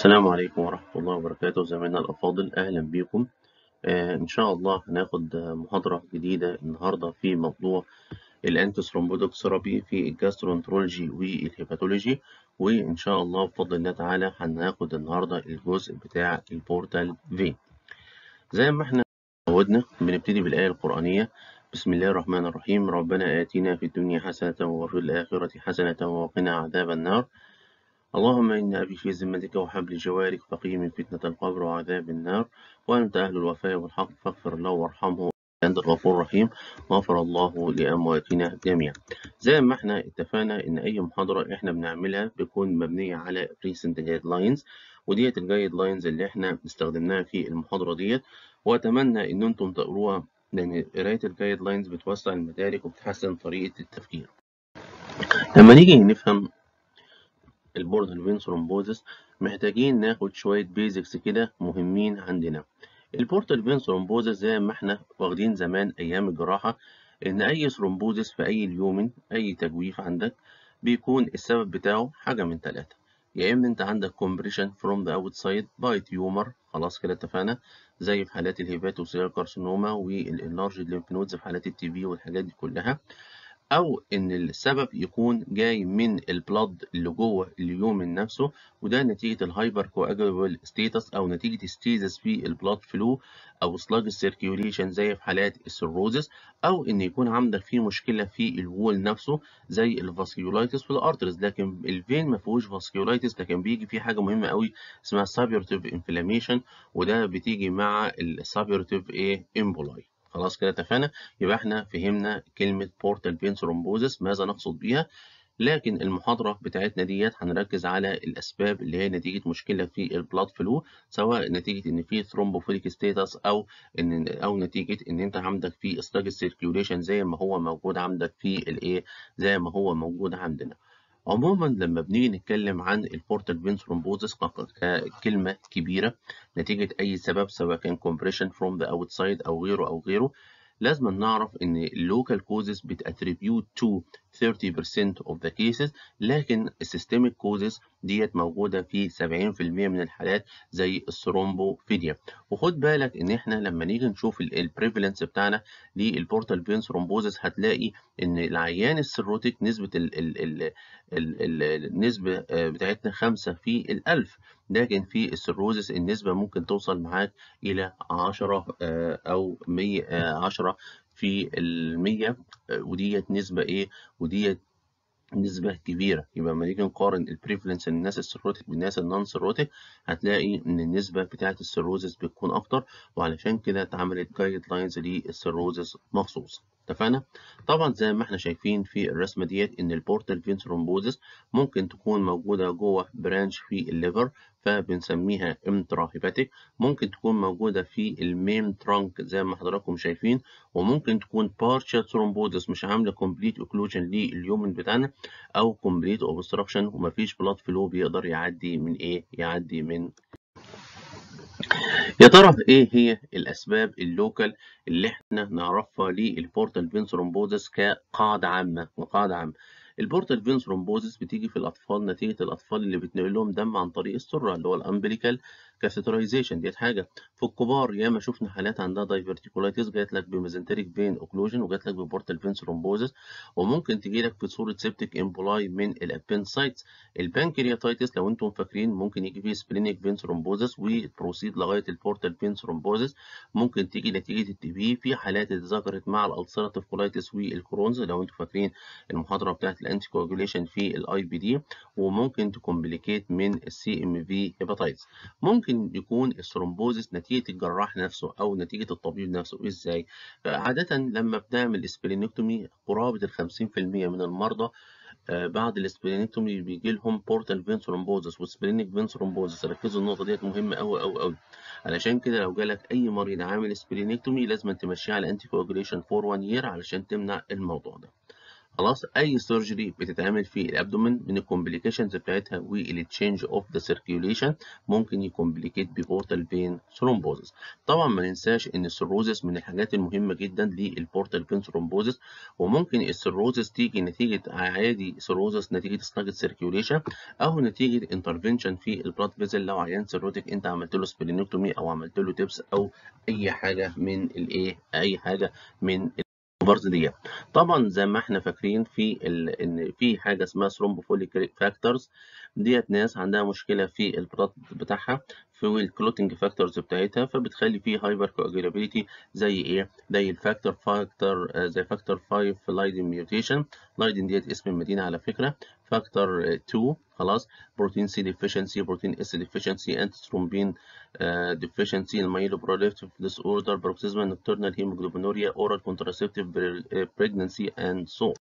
السلام عليكم ورحمة الله وبركاته زميلنا الأفاضل أهلا بكم آه إن شاء الله هناخد محاضرة جديدة النهاردة في موضوع الأنتي ثيرابي في الجاسترونترولوجي والهيباتولوجي وإن شاء الله بفضل الله تعالى هناخد النهاردة الجزء بتاع البورتال فين زي ما احنا عودنا بنبتدي بالآية القرآنية بسم الله الرحمن الرحيم ربنا آتنا في الدنيا حسنة وفي الآخرة حسنة وقنا عذاب النار اللهم إن أبي في ذمتك وحبل جوارك فقي من فتنة القبر وعذاب النار وأنت أهل الوفاء والحق فاغفر له وارحمه أنت الغفور الرحيم غفر الله لأمواتنا جميعا زي ما احنا اتفقنا إن أي محاضرة احنا بنعملها بتكون مبنية على recent guidelines وديت الجايد لاينز اللي احنا استخدمناها في المحاضرة ديت وأتمنى إن أنتم تقروها لأن قراية الجايد لاينز بتوسع المدارك وبتحسن طريقة التفكير لما نيجي نفهم البوردر فين ثرومبوزس محتاجين ناخد شوية بيزكس كده مهمين عندنا البورتال فين ثرومبوزس زي ما احنا واخدين زمان أيام الجراحة إن أي ثرومبوزس في أي اليومن أي تجويف عندك بيكون السبب بتاعه حاجة من ثلاثة يا إما أنت عندك compression from the outside by tumor خلاص كده اتفقنا زي في حالات الهيباتوسيل كارسينوما والانلارج lymph nodes في حالات التي بي والحاجات دي كلها او ان السبب يكون جاي من البلد اللي جوه اليومن نفسه وده نتيجه الهايبر كواجولابل ستيتس او نتيجه ستيزس في البلاد فلو او سلاج سيركيوليشن زي في حالات السيروزس او ان يكون عندك في مشكله في الوول نفسه زي الفاسكيولايتس في الارترز لكن الفين ما فيهوش فاسكيولايتس لكن بيجي فيه حاجه مهمه قوي اسمها سابيورتيف انفلاميشن وده بتيجي مع السابيورتيف ايه امبولاي خلاص كده اتفقنا يبقى احنا فهمنا كلمة بورتال فين ثرومبوزس ماذا نقصد بيها لكن المحاضرة بتاعتنا ديت هنركز على الأسباب اللي هي نتيجة مشكلة في البلاد فلو سواء نتيجة إن في ثرومبوفيليك ستاتس أو إن أو نتيجة إن أنت عندك في ستاج سيركيوليشن زي ما هو موجود عندك في الإيه زي ما هو موجود عندنا. عموما لما بنيجي نتكلم عن البورتال فين ثرومبوزس ككلمة كبيرة نتيجة أي سبب سواء كان compression from the outside أو غيره أو غيره لازم نعرف إن local causes بتاتريبيوت to 30% of the cases لكن السيستميك causes ديت موجودة في 70% من الحالات زي الثرومبوفيليا وخد بالك إن إحنا لما نيجي نشوف البريفالنس بتاعنا للبورتال فين ثرومبوزس هتلاقي إن العيان السيروتيك نسبة ال ال ال ال ال النسبة بتاعتنا 5 في الألف لكن في السيروزس النسبة ممكن توصل معاك إلى 10 أو 100 10 في المية وديت نسبة إيه وديت نسبة كبيرة يبقى لما نيجي نقارن البريفلنس الناس السيروتيك بالناس النون سيروتيك هتلاقي إن النسبة بتاعة السيروزس بتكون أكتر وعلشان كده اتعملت جايد لاينز للسيروزس مخصوص اتفقنا؟ طبعا زي ما احنا شايفين في الرسمة ديت إن البورتال فين ثرومبوزس ممكن تكون موجودة جوه برانش في الليفر فبنسميها انترا هيباتيك ممكن تكون موجودة في المين ترانك زي ما حضراتكم شايفين وممكن تكون بارشال ثرومبوزس مش عاملة كومبليت اوكلوجن لليومن بتاعنا أو كومبليت اوبستراكشن ومفيش بلاد فلو بيقدر يعدي من إيه؟ يعدي من يا ترى ايه هي الاسباب اللوكال اللي احنا نعرفها للبورتال فين ثرومبوزس كقاعده عامه وقاعده عامه البورتال فين ثرومبوزس بتيجي في الاطفال نتيجه الاطفال اللي بتنقل لهم دم عن طريق السره اللي هو الامبليكال كاثيترايزيشن ديت حاجه في الكبار ياما شفنا حالات عندها دايفرتيكولايتس جات لك بميزنتريك فين اوكلوجن وجات لك ببورتال فين ثرومبوزس وممكن تجي لك في صوره سيبتيك امبولاي من الابنسايتس البانكرياتايتس لو انتم فاكرين ممكن يجي فيه سبلينيك فين ثرومبوزس وبروسيد لغايه البورتال فين ثرومبوزس ممكن تيجي نتيجه التي بي في حالات اتذكرت مع الالسراتيف كولايتس والكرونز لو انتم فاكرين المحاضره بتاعت الانتي كواجوليشن في الاي بي دي وممكن تكومبليكيت من السي ام في هيباتايتس ممكن ممكن يكون الثرومبوزس نتيجة الجراح نفسه أو نتيجة الطبيب نفسه إزاي؟ عادة لما بنعمل سبلينكتومي قرابة ال 50% من المرضى بعد السبلينكتومي بيجي لهم بورتال فين ثرومبوزس وسبلينيك فين ثرومبوزس ركزوا النقطة ديت مهمة أوي أوي أوي علشان كده لو جالك أي مريض عامل سبلينكتومي لازم تمشيه على أنتي كواجوليشن فور 1 يير علشان تمنع الموضوع ده. خلاص اي سيرجري بتتعمل في الابدومين من الكومبليكيشنز بتاعتها والتشينج اوف ذا سيركيوليشن ممكن يكومبليكيت ببورتال فين ثرومبوزس طبعا ما ننساش ان السيروزس من الحاجات المهمه جدا للبورتال فين ثرومبوزس وممكن السيروزس تيجي نتيجه عادي سيروزس نتيجه سلاجد سيركيوليشن او نتيجه انترفنشن في البلاد فيزل لو عيان سيروتيك انت عملت له سبلينكتومي او عملت له تبس او اي حاجه من الايه اي حاجه من البارز ديت طبعا زي ما احنا فاكرين في ال... ان في حاجه اسمها ثرومبوفوليك فاكتورز ديت ناس عندها مشكله في البلاد بتاعها في الكلوتنج فاكتورز بتاعتها فبتخلي فيه هايبر كواجولابيلتي زي ايه زي الفاكتور فاكتور زي فاكتور 5 لايدن ميوتيشن لايدن ديت اسم المدينه على فكره فاكتور 2 خلاص بروتين سي ديفيشنسي بروتين اس ديفيشنسي انتي ثرومبين ديفيشنسي المايلو بروليفتيف ديس اوردر بروكسيزما نوكتورنال هيموجلوبينوريا اورال كونتراسيبتيف بريجنسي اند سو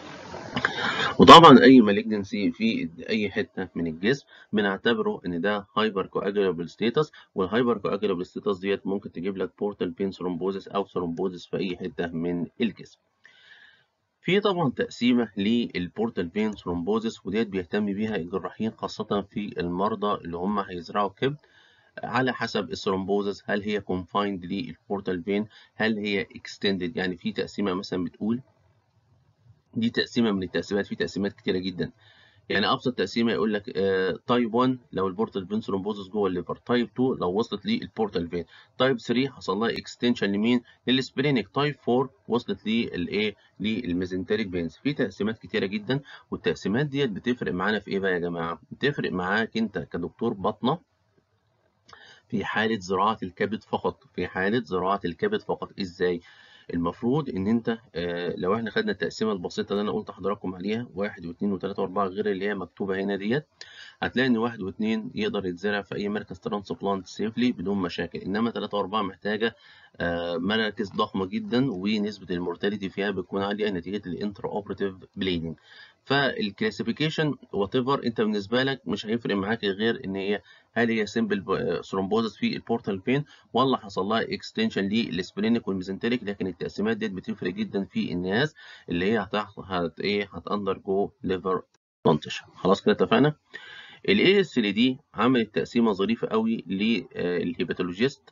وطبعا اي مالجنسي في اي حته من الجسم بنعتبره ان ده هايبر كواجولابل ستيتس والهايبر كواجولابل ستيتس ديت ممكن تجيب لك بورتال بين ثرومبوزس او ثرومبوزس في اي حته من الجسم في طبعا تقسيمه للبورتال فين ثرومبوزس وديت بيهتم بيها الجراحين خاصه في المرضى اللي هم هيزرعوا كبد على حسب الثرومبوزس هل هي كونفايند للبورتال فين هل هي اكستندد يعني في تقسيمه مثلا بتقول دي تقسيمه من التقسيمات في تقسيمات كتيره جدا يعني ابسط تقسيمه يقول لك تايب 1 لو البورتال فين ثرومبوزس جوه الليفر تايب 2 لو وصلت للبورتال فين تايب 3 حصل لها اكستنشن لمين للسبرينيك تايب 4 وصلت للايه للميزنتريك فينز في تقسيمات كتيره جدا والتقسيمات ديت بتفرق معانا في ايه بقى يا جماعه بتفرق معاك انت كدكتور باطنه في حاله زراعه الكبد فقط في حاله زراعه الكبد فقط ازاي المفروض ان انت آه لو احنا خدنا التقسيمه البسيطه اللي انا قلت لحضراتكم عليها واحد واثنين وثلاثه واربعه غير اللي هي مكتوبه هنا ديت هتلاقي ان واحد واثنين يقدر يتزرع في اي مركز ترانسبلانت سيفلي بدون مشاكل انما ثلاثه واربعه محتاجه آه مراكز ضخمه جدا ونسبه المورتاليتي فيها بتكون عاليه نتيجه الانترا اوبراتيف بليدنج فالكلاسيفيكيشن وات ايفر انت بالنسبه لك مش هيفرق معاك غير ان هي هل هي سمبل ثرومبوزس في البورتال فين ولا حصل لها اكستنشن للسبلينيك والميزنتريك لكن التقسيمات ديت بتفرق جدا في الناس اللي هي هتحصل هت ايه هتاندر جو ليفر ترانسبلانتيشن خلاص كده اتفقنا الاي اس ال دي عملت تقسيمه ظريفه قوي للهيباتولوجيست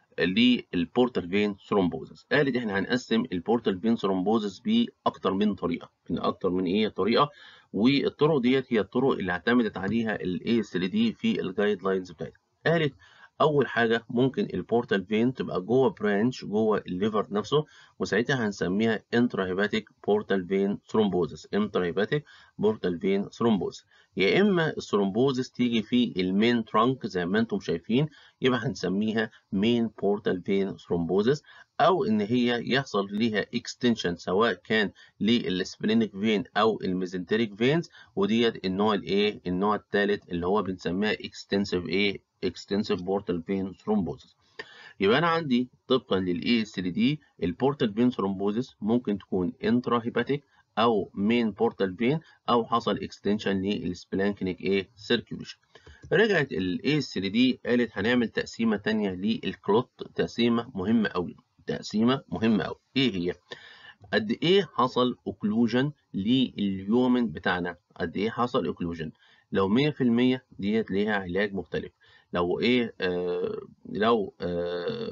للبورتال فين ثرومبوزس قالت احنا هنقسم البورتال فين ثرومبوزس باكتر من طريقه من اكتر من ايه طريقه والطرق ديت هي الطرق اللي اعتمدت عليها الاي اس ال دي في الجايد لاينز بتاعتها قالت اول حاجه ممكن البورتال فين تبقى جوه برانش جوه الليفر نفسه وساعتها هنسميها انترا هيباتيك بورتال فين ثرومبوزس انترا هيباتيك بورتال فين ثرومبوزس يا اما الثرومبوزس تيجي في المين ترانك زي ما انتم شايفين يبقى هنسميها مين بورتال فين ثرومبوزس او ان هي يحصل ليها اكستنشن سواء كان للسبلينيك فين او الميزنتريك فينز وديت النوع الايه النوع الثالث اللي هو بنسميها اكستنسيف ايه اكستنسيف بورتال فين ثرومبوزس يبقى انا عندي طبقا للاي اس ال دي البورتال فين ثرومبوزس ممكن تكون انترا هيباتيك او مين بورتال فين او حصل اكستنشن للسبلانكنيك ايه سيركيوليشن رجعت الاي اس ال دي قالت هنعمل تقسيمه ثانيه للكلوت تقسيمه مهمه قوي تقسيمه مهمه قوي ايه هي قد ايه حصل اوكلوجن لليومن بتاعنا قد ايه حصل اوكلوجن لو 100% ديت ليها علاج مختلف لو ايه آه لو آه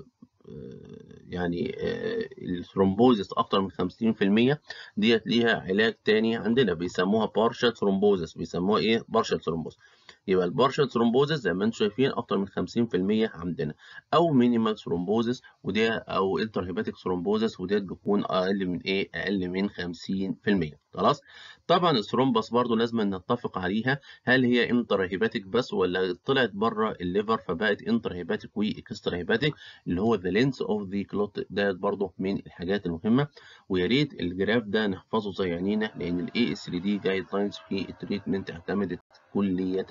يعني آه الثرومبوزس اكتر من 50% ديت ليها علاج تاني عندنا بيسموها بارشال ثرومبوزس بيسموها ايه بارشال ثرومبوزس يبقى البارشال ثرومبوزس زي ما انتم شايفين اكتر من 50% عندنا او مينيمال ثرومبوزس ودي او انتر هيباتيك ثرومبوزس وديت بتكون اقل من ايه اقل من 50% خلاص طبعا الثرومبس برضو لازم نتفق عليها هل هي انتر هيباتيك بس ولا طلعت بره الليفر فبقت انتر هيباتيك واكسترا هيباتيك اللي هو ذا لينس اوف ذا كلوت ديت برضو من الحاجات المهمه ويا ريت الجراف ده نحفظه زي عينينا لان الاي اس ال دي جايد لاينز في التريتمنت اعتمدت كليه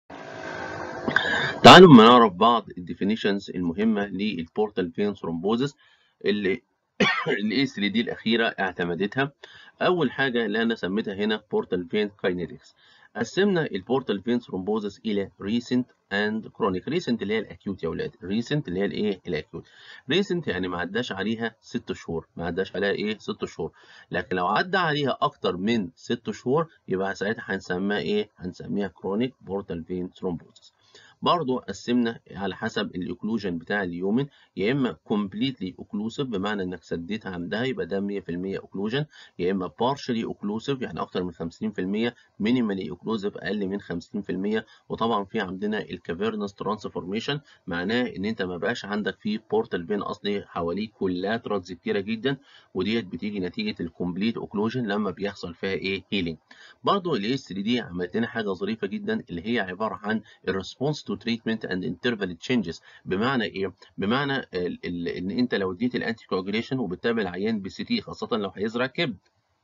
تعالوا ما نعرف بعض الديفينيشنز المهمه للبورتال فين ثرومبوزس اللي الاي اس ال دي الاخيره اعتمدتها اول حاجه اللي انا سميتها هنا بورتال فين كاينيتكس قسمنا البورتال فين ثرومبوزس الى ريسنت اند كرونيك ريسنت اللي هي الاكيوت يا اولاد ريسنت اللي هي الايه الاكيوت ريسنت يعني ما عداش عليها ست شهور ما عداش عليها ايه ست شهور لكن لو عدى عليها اكتر من ست شهور يبقى ساعتها هنسميها ايه هنسميها كرونيك بورتال فين ثرومبوزس برضه قسمنا على حسب الاوكلوجن بتاع اليومن يا اما كومبليتلي اوكلوسيف بمعنى انك سديت عندها يبقى ده 100% اوكلوجن يا اما بارشلي اوكلوسيف يعني اكتر من 50% مينيمالي اوكلوسيف اقل من 50% وطبعا في عندنا الكافيرنس ترانسفورميشن معناه ان انت ما بقاش عندك فيه بورتال فين اصلي حواليه كولاترالز كتيره جدا وديت بتيجي نتيجه الكومبليت اوكلوجن لما بيحصل فيها ايه هيلينج برضه الاس 3 دي عملت لنا حاجه ظريفه جدا اللي هي عباره عن الريسبونس to treatment and interval changes بمعنى ايه؟ بمعنى ال ال ان انت لو اديت الانتي كواجوليشن وبتتابع العيان بالسي تي خاصه لو هيزرع كبد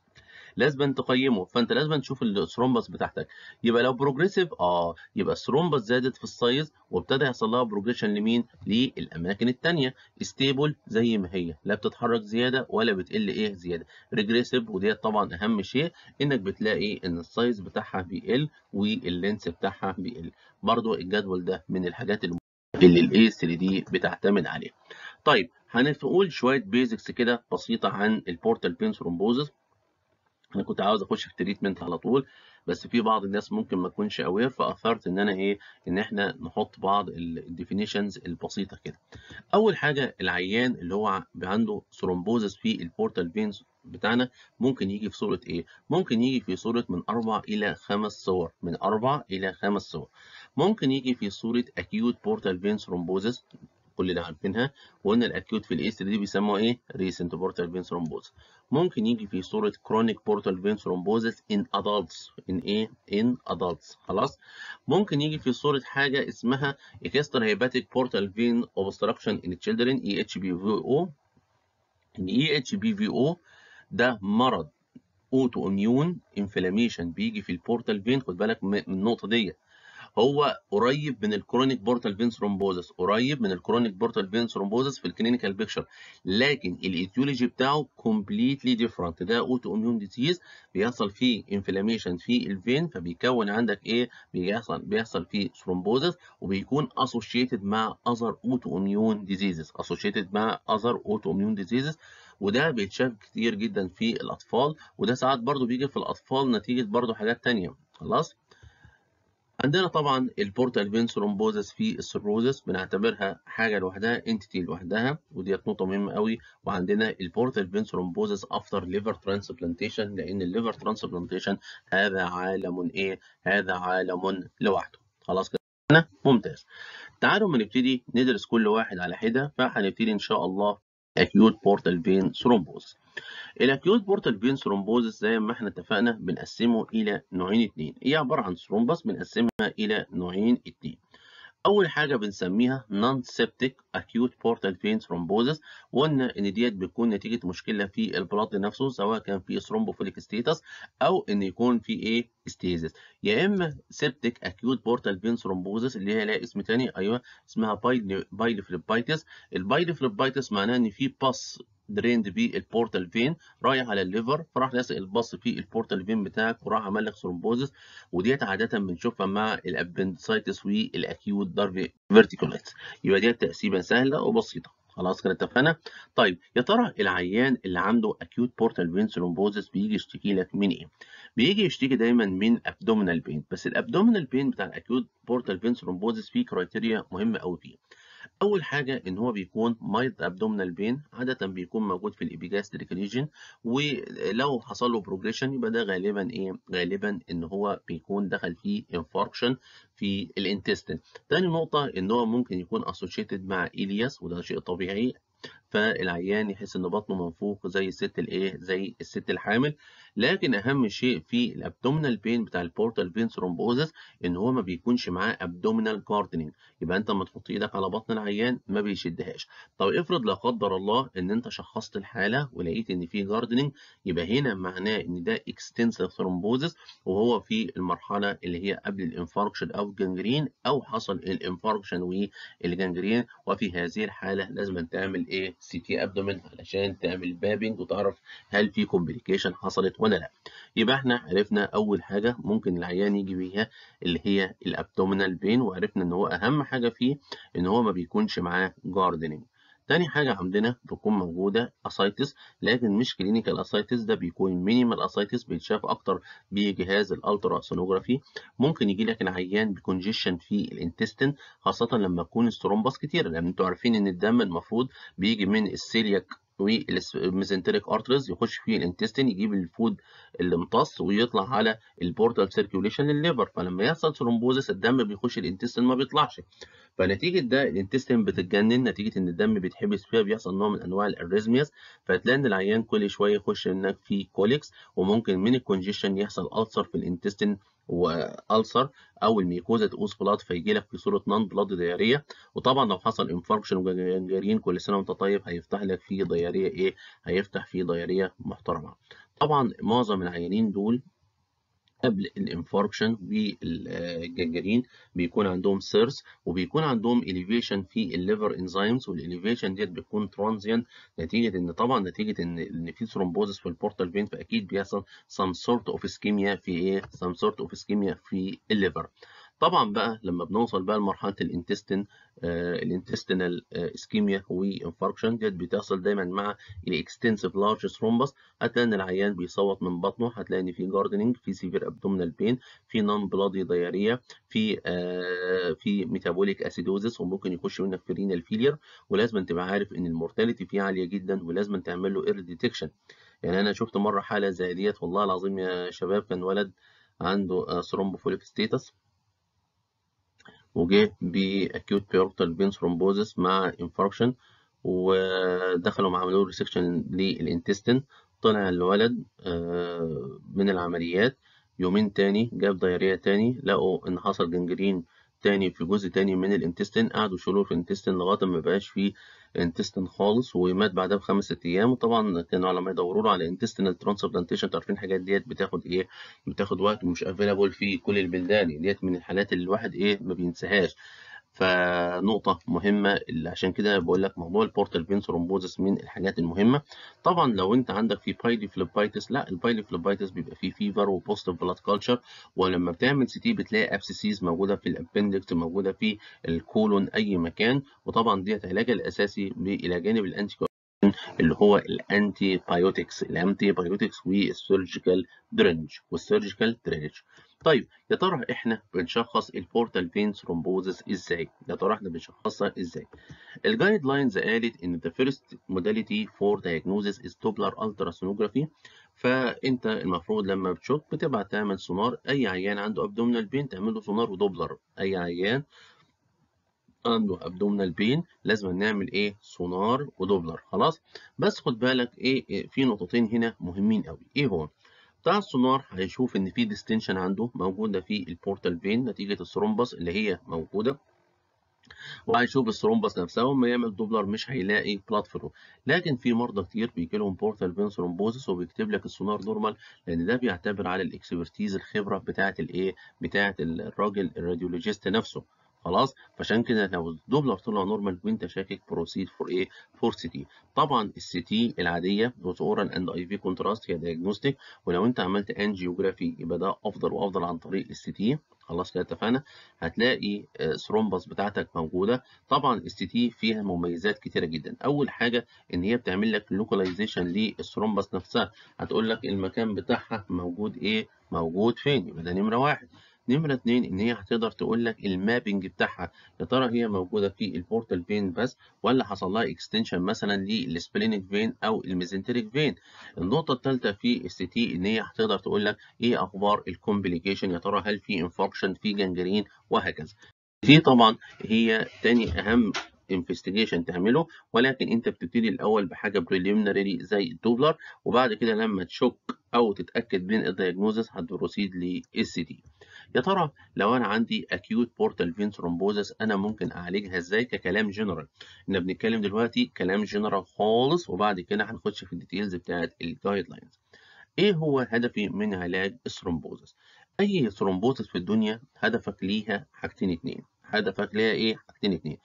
لازم تقيمه فانت لازم تشوف الثرومبس بتاعتك يبقى لو بروجريسيف اه يبقى الثرومبس زادت في السايز وابتدى يحصل لها بروجريشن لمين للاماكن الثانيه ستيبل زي ما هي لا بتتحرك زياده ولا بتقل ايه زياده ريجريسيف وديت طبعا اهم شيء انك بتلاقي ان السايز بتاعها بيقل واللينس بتاعها بيقل برضو الجدول ده من الحاجات اللي الاي 3 دي بتعتمد عليها طيب هنقول شويه بيزكس كده بسيطه عن البورتال بين ثرومبوزس انا كنت عاوز اخش في تريتمنت على طول بس في بعض الناس ممكن ما تكونش اوير فاثرت ان انا ايه ان احنا نحط بعض الديفينيشنز البسيطه كده اول حاجه العيان اللي هو عنده ثرومبوزس في البورتال فينز بتاعنا ممكن يجي في صوره ايه ممكن يجي في صوره من اربع الى خمس صور من اربع الى خمس صور ممكن يجي في صوره acute portal vein thrombosis كلنا عارفينها وقلنا الاكيوت في الاي 3 دي بيسموها ايه ريسنت بورتال فين ثرومبوز ممكن يجي في صوره كرونيك بورتال فين ثرومبوزس ان ادلتس ان ايه ان ادلتس خلاص ممكن يجي في صوره حاجه اسمها اكسترا هيباتيك بورتال فين اوبستراكشن ان تشيلدرن اي اتش بي في او ان اي اتش بي في او ده مرض اوتو اميون انفلاميشن بيجي في البورتال فين خد بالك من النقطه ديت هو قريب من الكرونيك بورتال فين ثرومبوزس قريب من الكرونيك بورتال فين ثرومبوزس في الكلينيكال بيكتشر لكن الايتيولوجي بتاعه كومبليتلي ديفرنت ده اوتو اميون ديزيز بيحصل فيه انفلاميشن في الفين فبيكون عندك ايه بيحصل بيحصل فيه ثرومبوزس وبيكون اسوشيتد مع اذر اوتو اميون ديزيزز اسوشيتد مع اذر اوتو اميون ديزيزز وده بيتشاف كتير جدا في الاطفال وده ساعات برضو بيجي في الاطفال نتيجه برضو حاجات تانية خلاص عندنا طبعا البورتال فين ثرومبوزس في السيروزس بنعتبرها حاجه لوحدها انتيتي لوحدها وديت نقطه مهمه قوي وعندنا البورتال فين ثرومبوزس افتر ليفر ترانسبلانتيشن لان الليفر ترانسبلانتيشن هذا عالم ايه هذا عالم لوحده خلاص كده ممتاز تعالوا ما نبتدي ندرس كل واحد على حده فهنبتدي ان شاء الله acute portal vein thrombosis الاكيوت بورتال فين ثرومبوزس زي ما احنا اتفقنا بنقسمه الى نوعين اتنين هي عباره عن ثرومبس بنقسمها الى نوعين اتنين اول حاجه بنسميها نون سيبتيك اكيوت بورتال فين ثرومبوزس وقلنا ان ديت بتكون نتيجه مشكله في البلاد نفسه سواء كان في ثرومبوفيليك ستيتس او ان يكون في ايه ستيزس يا اما سيبتيك اكيوت بورتال فين ثرومبوزس اللي هي لها اسم تاني ايوه اسمها بايلفليبايتس البايلفليبايتس معناها ان في باس دريند بالبورتال فين رايح على الليفر فراح لاسق البص في البورتال فين بتاعك وراح عمل لك ثرومبوزس وديت عاده بنشوفها مع الابندسايتس والاكيوت دارفي فيرتيكولايتس يبقى ديت تقسيمه سهله وبسيطه خلاص كده اتفقنا طيب يا ترى العيان اللي عنده اكيوت بورتال فين ثرومبوزس بيجي يشتكي لك من ايه بيجي يشتكي دايما من ابدومينال بين بس الابدومينال بين بتاع الاكيوت بورتال فين ثرومبوزس فيه كرايتيريا مهمه قوي فيه اول حاجه ان هو بيكون مايلد ابدومينال بين عاده بيكون موجود في الابيجاستريك ريجن ولو حصل له بروجريشن يبقى ده غالبا ايه غالبا ان هو بيكون دخل فيه انفاركشن في الانتستين تاني نقطه ان هو ممكن يكون اسوشيتد مع الياس وده شيء طبيعي فالعيان يحس ان بطنه منفوخ زي الست الايه زي الست الحامل لكن اهم شيء في الابدومينال بين بتاع البورتال فين ثرومبوزس ان هو ما بيكونش معاه ابدومينال جاردنينج يبقى انت لما تحط ايدك على بطن العيان ما بيشدهاش طب افرض لا قدر الله ان انت شخصت الحاله ولقيت ان في جاردنينج يبقى هنا معناه ان ده اكستنسيف ثرومبوزس وهو في المرحله اللي هي قبل الانفاركشن او الجنجرين او حصل الانفاركشن والجنجرين وفي هذه الحاله لازم تعمل ايه سي تي ابدومين علشان تعمل بابنج وتعرف هل في كومبليكيشن حصلت ولا لا يبقى احنا عرفنا اول حاجه ممكن العيان يجي بيها اللي هي الابدومينال بين وعرفنا ان هو اهم حاجه فيه ان هو ما بيكونش معاه جاردنينج تاني حاجة عندنا بتكون موجودة اسايتس لكن مش كلينيكال اسايتس ده بيكون مينيمال اسايتس بيتشاف اكتر بجهاز الالترا سونوجرافي ممكن يجي لك العيان بكونجيشن في الانتستين خاصة لما تكون الثرومبس كتير لان انتوا عارفين ان الدم المفروض بيجي من السيلياك والميزنتريك ارترز يخش فيه الانتستين يجيب الفود اللي امتص ويطلع على البورتال سيركيوليشن للليفر فلما يحصل ثرومبوزس الدم بيخش الانتستين ما بيطلعش فنتيجه ده الانتستين بتتجنن نتيجه ان الدم بيتحبس فيها بيحصل نوع من انواع الاريزمياس فتلاقي ان العيان كل شويه يخش هناك في كوليكس وممكن من الكونجيشن يحصل ألسر في الانتستين والسر او الميكوزا تقوس بلاد فيجي لك في صوره نون بلاد دياريه وطبعا لو حصل انفاركشن وجنجرين كل سنه وانت طيب هيفتح لك في دياريه ايه هيفتح في دياريه محترمه طبعا معظم العيانين دول قبل الانفاركشن والجنجرين بيكون عندهم سيرس وبيكون عندهم elevation في الليفر انزيمز والاليفيشن ديت بتكون ترانزيانت نتيجه ان طبعا نتيجه ان ان في ثرومبوزس في البورتال فين فاكيد بيحصل some sort of ischemia في ايه some sort of ischemia في الليفر طبعا بقى لما بنوصل بقى لمرحله الانتستين آه الانتستينال اسكيميا وانفاركشن ديت بتحصل دايما مع الاكستنسيف لارج ثرومبس هتلاقي ان العيان بيصوت من بطنه هتلاقي ان في جاردنينج في سيفير ابدومينال بين في نون بلادي دايريا في آه في ميتابوليك اسيدوزس وممكن يخش منك في رينال فيلير ولازم تبقى عارف ان المورتاليتي فيه عاليه جدا ولازم تعمل له اير ديتكشن يعني انا شفت مره حاله زي ديت والله العظيم يا شباب كان ولد عنده ثرومبوفوليك ستيتس وجه بأكيوت بيورتال فين ثرومبوزس مع انفاركشن ودخلوا مع عملوا ريسكشن للانتستين طلع الولد من العمليات يومين تاني جاب دايريا تاني لقوا ان حصل جنجرين تاني في جزء تاني من الانتستين قعدوا يشيلوه في الانتستين لغايه ما بقاش فيه انتستين خالص ومات بعدها بخمس ست ايام وطبعا كانوا على ما يدوروا له على انتستينال ترانسبلانتيشن عارفين الحاجات ديت بتاخد ايه بتاخد وقت ومش افيلابل في كل البلدان ديت من الحالات اللي الواحد ايه ما بينساهاش فنقطة مهمة اللي عشان كده بقول لك موضوع البورتال فين ثرومبوزس من الحاجات المهمة طبعا لو انت عندك في بايلي فليبايتس لا البايلي فليبايتس بيبقى فيه فيفر وبوستيف بلاد كلتشر ولما بتعمل سي تي بتلاقي ابسيسيز موجودة في الابندكس موجودة في الكولون اي مكان وطبعا ديت علاجها الاساسي الى جانب الانتي اللي هو الانتي بايوتكس الانتي بايوتكس والسيرجيكال درينج والسيرجيكال درينج طيب يا ترى احنا بنشخص البورتال فين ثرومبوزس ازاي يا ترى احنا بنشخصها ازاي الجايد لاينز قالت ان the first modality for diagnosis is Doppler ultrasonography فانت المفروض لما بتشوف بتبعت تعمل سونار اي عيان عنده ابدومينال بين تعمل له سونار ودوبلر اي عيان عنده ابدومينال بين لازم نعمل ايه سونار ودوبلر خلاص بس خد بالك ايه, إيه في نقطتين هنا مهمين قوي ايه هو بتاع السونار هيشوف ان في ديستنشن عنده موجوده في البورتال فين نتيجه الثرومبس اللي هي موجوده وهيشوف الثرومبس نفسها وما يعمل دوبلر مش هيلاقي بلاد فلو لكن في مرضى كتير بيجي لهم بورتال فين ثرومبوزس وبيكتب لك السونار نورمال لان ده بيعتبر على الاكسبرتيز الخبره بتاعه الايه بتاعه الراجل الراديولوجيست نفسه خلاص فعشان كده لو الدوبلر طلع نورمال وانت شاكك بروسيد فور ايه فور سي تي طبعا السي تي العاديه بوث اورال اند اي في كونتراست هي دايجنوستيك ولو انت عملت انجيوجرافي يبقى ده افضل وافضل عن طريق السي تي خلاص كده اتفقنا هتلاقي ثرومبس بتاعتك موجوده طبعا السي تي فيها مميزات كتيره جدا اول حاجه ان هي بتعمل لك لوكاليزيشن للثرومبس نفسها هتقول لك المكان بتاعها موجود ايه موجود فين يبقى ده نمره واحد نمرة اتنين إن هي هتقدر تقول لك المابنج بتاعها يا ترى هي موجودة في البورتال فين بس ولا حصل لها اكستنشن مثلا للسبلينيك فين أو الميزنتريك فين. النقطة الثالثة في السي تي إن هي هتقدر تقول لك إيه أخبار الكومبليكيشن يا ترى هل في انفاركشن في جنجرين وهكذا. دي طبعا هي تاني أهم انفستيجيشن تعمله ولكن انت بتبتدي الاول بحاجه بريليمينري زي الدوبلر وبعد كده لما تشك او تتاكد من الدايجنوزس هتبروسيد للسي تي يا ترى لو انا عندي acute portal vein thrombosis انا ممكن اعالجها ازاي ككلام جنرال احنا بنتكلم دلوقتي كلام جنرال خالص وبعد كده هنخش في الديتيلز بتاعه الجايد لاينز ايه هو هدفي من علاج الثرومبوزس اي ثرومبوزس في الدنيا هدفك ليها حاجتين اتنين هدفك ليها ايه حاجتين اتنين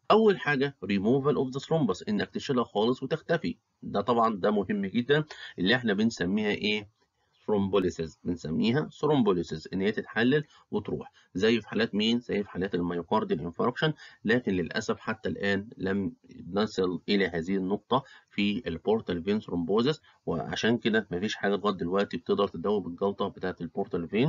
اول حاجه removal of the thrombus انك تشيلها خالص وتختفي ده طبعا ده مهم جدا اللي احنا بنسميها ايه ثرومبوليسيس بنسميها ثرومبوليسيس ان هي تتحلل وتروح زي في حالات مين زي في حالات الميوكارديال انفاركشن لكن للاسف حتى الان لم نصل الى هذه النقطه في البورتال فين ثرومبوزيس وعشان كده مفيش حاجه لغايه دلوقتي بتقدر تدوب الجلطه بتاعه البورتال فين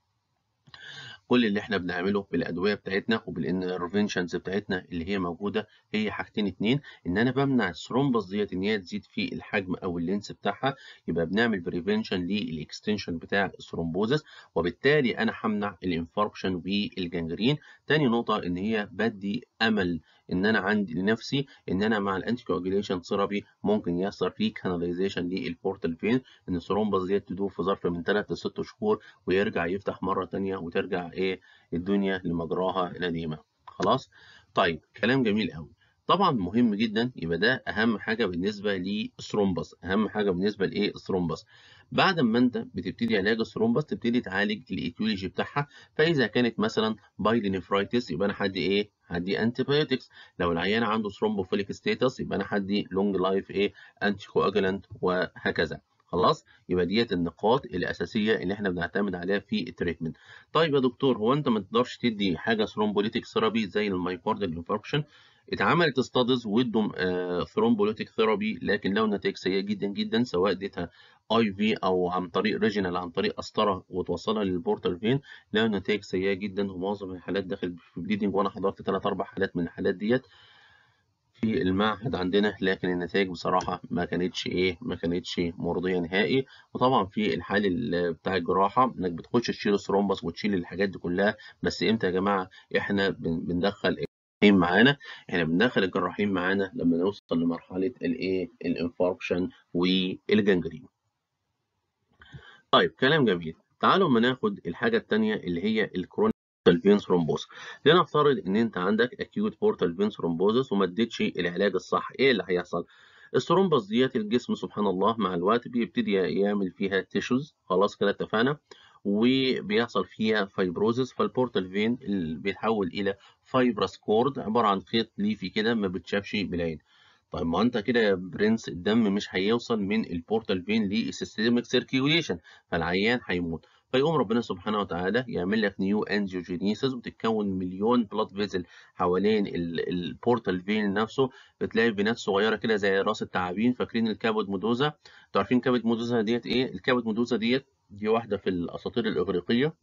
كل اللي احنا بنعمله بالادويه بتاعتنا وبالانترفنشنز بتاعتنا اللي هي موجوده هي حاجتين اتنين ان انا بمنع الثرومبس ديت ان هي تزيد في الحجم او اللينس بتاعها يبقى بنعمل بريفنشن للاكستنشن بتاع الثرومبوزس وبالتالي انا همنع الانفاركشن والجنجرين تاني نقطه ان هي بدي امل ان انا عندي لنفسي ان انا مع الانتي كواجيليشن ثيرابي ممكن يحصل ريكاناليزيشن للبورتال فين ان الثرومبس ديت تدوب في ظرف من 3 ل 6 شهور ويرجع يفتح مره ثانيه وترجع ايه الدنيا لمجراها القديمه خلاص طيب كلام جميل قوي طبعا مهم جدا يبقى ده اهم حاجه بالنسبه للثرومبس اهم حاجه بالنسبه لايه الثرومبس بعد ما انت بتبتدي علاج الثرومبس تبتدي تعالج الايتيولوجي بتاعها فاذا كانت مثلا بايلينفرايتس يبقى انا هدي ايه هدي انتي بايوتكس لو العيان عنده ثرومبوفيليك ستاتس يبقى انا هدي لونج لايف ايه انتي كواجلانت وهكذا خلاص يبقى ديت النقاط الاساسيه اللي احنا بنعتمد عليها في التريتمنت طيب يا دكتور هو انت ما تقدرش تدي حاجه ثرومبوليتيك ثيرابي زي المايكارديال انفاركشن اتعملت ستاديز وادوا ثرومبوليتيك ثيرابي لكن لو نتائج سيئه جدا جدا سواء اديتها اي في او عن طريق ريجينال عن طريق قسطره وتوصلها للبورتال فين لقوا نتائج سيئه جدا ومعظم الحالات داخل في بليدنج وانا حضرت ثلاث اربع حالات من الحالات ديت في المعهد عندنا لكن النتائج بصراحة ما كانتش إيه ما كانتش مرضية نهائي وطبعا في الحال بتاع الجراحة إنك بتخش تشيل الثرومبس وتشيل الحاجات دي كلها بس إمتى يا جماعة إحنا بندخل الجراحين معانا إحنا بندخل الجراحين معانا لما نوصل لمرحلة الإيه الانفاركشن والجنجرين. طيب كلام جميل تعالوا ما ناخد الحاجة التانية اللي هي الكرونيك فين ثرومبوز لنفترض ان انت عندك اكيوت بورتال فين ثرومبوزس وما اديتش العلاج الصح ايه اللي هيحصل الثرومبس ديت الجسم سبحان الله مع الوقت بيبتدي يعمل فيها تيشوز خلاص كده اتفقنا وبيحصل فيها فايبروزس فالبورتال فين بيتحول الى فايبرس كورد عباره عن خيط ليفي كده ما بتشافش بالعين طيب ما انت كده يا برنس الدم مش هيوصل من البورتال فين للسيستميك سيركيوليشن فالعيان هيموت فيقوم ربنا سبحانه وتعالى يعمل لك نيو انجيوجينيسيس وتتكون مليون بلاد فيزل حوالين البورتال فين نفسه بتلاقي فينات صغيره كده زي راس التعابين فاكرين الكابود مودوزا انتوا عارفين كابود مودوزا ديت ايه الكابود مودوزا ديت دي واحده في الاساطير الاغريقيه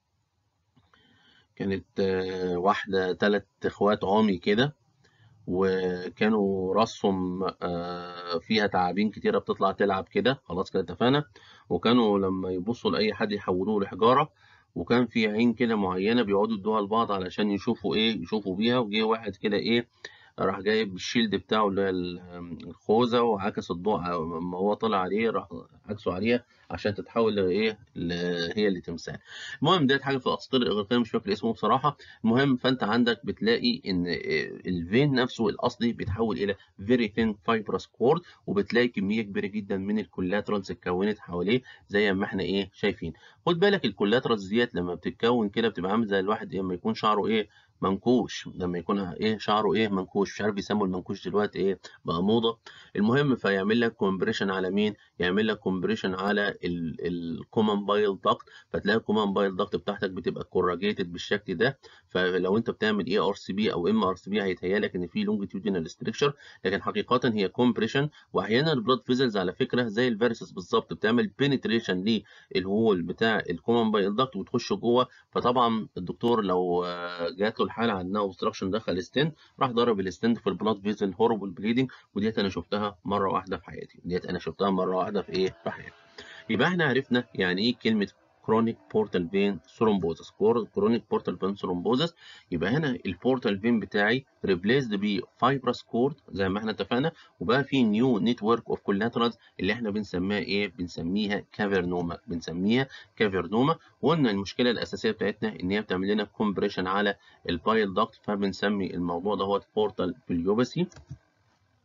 كانت واحده ثلاث اخوات عمي كده وكانوا راسهم فيها تعابين كتيرة بتطلع تلعب كده خلاص كده اتفقنا وكانوا لما يبصوا لأي حد يحولوه لحجارة وكان في عين كده معينة بيقعدوا يدوها لبعض علشان يشوفوا ايه يشوفوا بيها وجه واحد كده ايه راح جايب الشيلد بتاعه اللي هي الخوذة وعكس الضوء لما هو طلع عليه راح عكسه عليها عشان تتحول لايه هي اللي تمثال المهم ديت حاجه في الاساطير الاغريقيه مش فاكر اسمه بصراحه المهم فانت عندك بتلاقي ان الفين نفسه الاصلي بيتحول الى فيري ثين فايبرس كورد وبتلاقي كميه كبيره جدا من الكولاترالز اتكونت حواليه زي ما احنا ايه شايفين خد بالك الكولاترالز ديت لما بتتكون كده بتبقى عامل زي الواحد لما يكون شعره ايه منكوش لما يكون ايه شعره ايه منكوش مش عارف يسموا المنكوش دلوقتي ايه بقى موضه المهم فيعمل لك كومبريشن على مين يعمل لك كومبريشن على الكومن بايل داكت فتلاقي الكومن بايل داكت بتاعتك بتبقى كوراجيتد بالشكل ده فلو انت بتعمل اي ار سي بي او ام ار سي بي هيتهيأ لك ان في لونجيتيودينال ستريكشر لكن حقيقه هي كومبريشن واحيانا البلاد فيزلز على فكره زي الفيرسس بالظبط بتعمل بينتريشن للهول بتاع الكومن بايل داكت وتخش جوه فطبعا الدكتور لو جات له الحاله عندها اوبستراكشن دخل ستنت راح ضرب الستنت في البلاد فيزل هوربل بليدنج وديت انا شفتها مره واحده في حياتي ديت انا شفتها مره واحده في ايه في حياتي يبقى احنا عرفنا يعني ايه كلمه كرونيك بورتال فين ثرومبوزس كرونيك بورتال فين ثرومبوزس يبقى هنا البورتال فين بتاعي ريبليسد ب فايبرس كورد زي ما احنا اتفقنا وبقى في نيو نتورك اوف كولاترالز اللي احنا بنسميها ايه بنسميها كافرنوما بنسميها كافرنوما وقلنا المشكله الاساسيه بتاعتنا ان هي بتعمل لنا كومبريشن على البايل داكت فبنسمي الموضوع دوت بورتال بليوباسي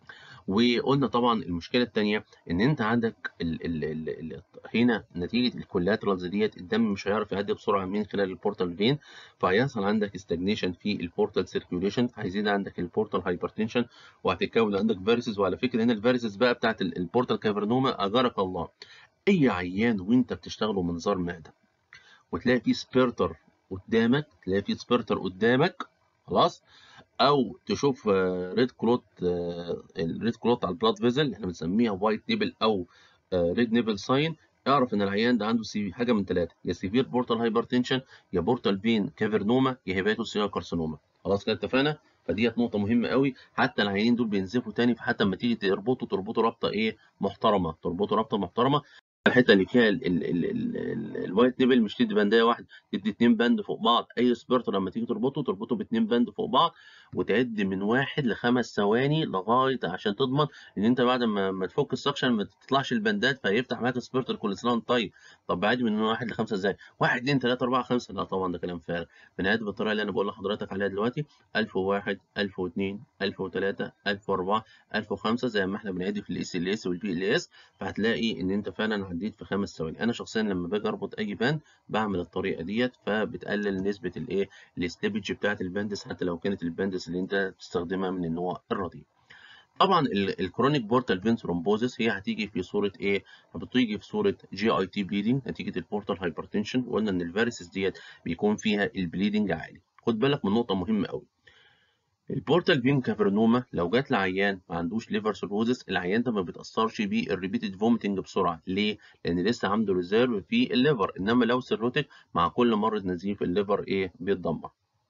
وقلنا طبعا المشكله الثانيه ان انت عندك ال ال ال ال هنا نتيجه الكولاترالز ديت الدم مش هيعرف يعدي بسرعه من خلال البورتال فين فهيحصل عندك استجنيشن في البورتال سيركيوليشن هيزيد عندك البورتال هايبرتنشن وهتتكون عندك فيرسز وعلى فكره هنا الفيرسز بقى بتاعت البورتال كافرنوما اجرك الله اي عيان وانت بتشتغله منظار معده وتلاقي فيه سبيرتر قدامك تلاقي فيه سبيرتر قدامك خلاص او تشوف ريد كلوت الريد كلوت على البلاد فيزل اللي احنا بنسميها وايت نيبل او ريد نيبل ساين اعرف ان العيان ده عنده سي حاجه من ثلاثه يا سيفير بورتال هايبرتنشن يا بورتال فين كافرنوما يا هيباتوسيال كارسينوما خلاص كده اتفقنا فديت نقطه مهمه قوي حتى العيانين دول بينزفوا تاني فحتى لما تيجي تربطوا تربطوا رابطه ايه محترمه تربطوا رابطه محترمه الحته اللي فيها الوايت نيبل مش تدي بندايه واحده تدي اتنين بند فوق بعض اي سبيرتو لما تيجي تربطه تربطه باتنين بند فوق بعض وتعد من واحد لخمس ثواني لغايه عشان تضمن ان انت بعد ما, ما تفك السكشن ما تطلعش البندات فيفتح معاك سبيرتو كل سنه وانت طيب طب عادي من واحد لخمسه ازاي؟ واحد اتنين تلاته اربعه خمسه لا طبعا ده كلام فارغ بنعد بالطريقه اللي انا بقول لحضرتك عليها دلوقتي 1001 1002 1003 1004 1005 زي ما احنا بنعد في الاس ال اس والبي ال اس فهتلاقي ان انت فعلا عديت في خمس ثواني انا شخصيا لما باجي اربط اي باند بعمل الطريقه ديت فبتقلل نسبه الايه الستيبج بتاعت الباندس حتى لو كانت الباندس اللي انت بتستخدمها من النوع الرديء طبعا الكرونيك بورتال فين ثرومبوزيس هي هتيجي في صوره ايه؟ بتيجي في صوره جي اي تي بليدنج نتيجه البورتال هايبرتنشن وقلنا ان الفيروسز ديت بيكون فيها البليدنج عالي خد بالك من نقطه مهمه قوي البورتال فين كافرنوما لو جات لعيان ما عندوش ليفر سيروزس العيان ده ما بيتاثرش بالريبيتد فوميتنج بسرعه ليه؟ لان لسه عنده ريزيرف في الليفر انما لو سيروتيك مع كل مره نزيف الليفر ايه بيتدمر.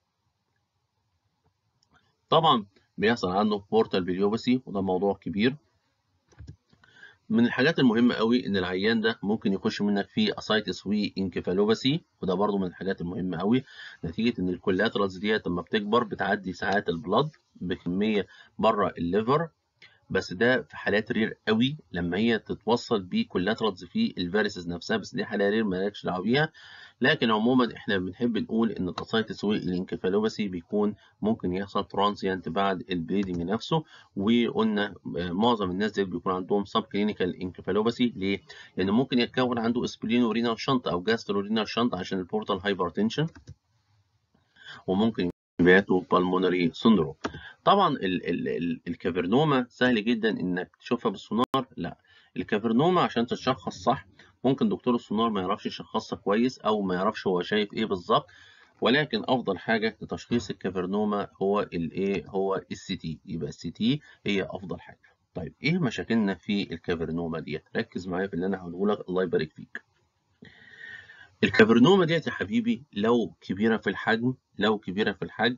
طبعا بيحصل عنده بورتال بيليوباسي وده موضوع كبير من الحاجات المهمة قوي إن العيان ده ممكن يخش منك في أسايتس وإنكفالوباسي وده برضو من الحاجات المهمة قوي نتيجة إن الكولاترالز ديت لما بتكبر بتعدي ساعات البلد بكمية بره الليفر بس ده في حالات رير قوي لما هي تتوصل بكولاترالز في الفيروسز نفسها بس دي حالة رير مالكش دعوة بيها لكن عموما احنا بنحب نقول ان الاسايتس والانكفالوباسي بيكون ممكن يحصل ترانزيانت بعد البليدنج نفسه وقلنا معظم الناس دي بيكون عندهم سب كلينيكال انكفالوباسي ليه؟ لان ممكن يتكون عنده اسبرين ورينال شنط او جاسترورينال شنط عشان البورتال هايبرتنشن وممكن باتو بالمونري سندروم طبعا ال ال ال الكافرنوما سهل جدا انك تشوفها بالسونار لا الكافرنوما عشان تتشخص صح ممكن دكتور السونار ما يعرفش يشخصها كويس او ما يعرفش هو شايف ايه بالظبط ولكن افضل حاجه لتشخيص الكافرنوما هو الايه هو السي تي يبقى السي تي هي افضل حاجه طيب ايه مشاكلنا في الكافرنوما ديت ركز معايا في اللي انا هقوله لك الله يبارك فيك الكافرنوما ديت يا حبيبي لو كبيره في الحجم لو كبيره في الحجم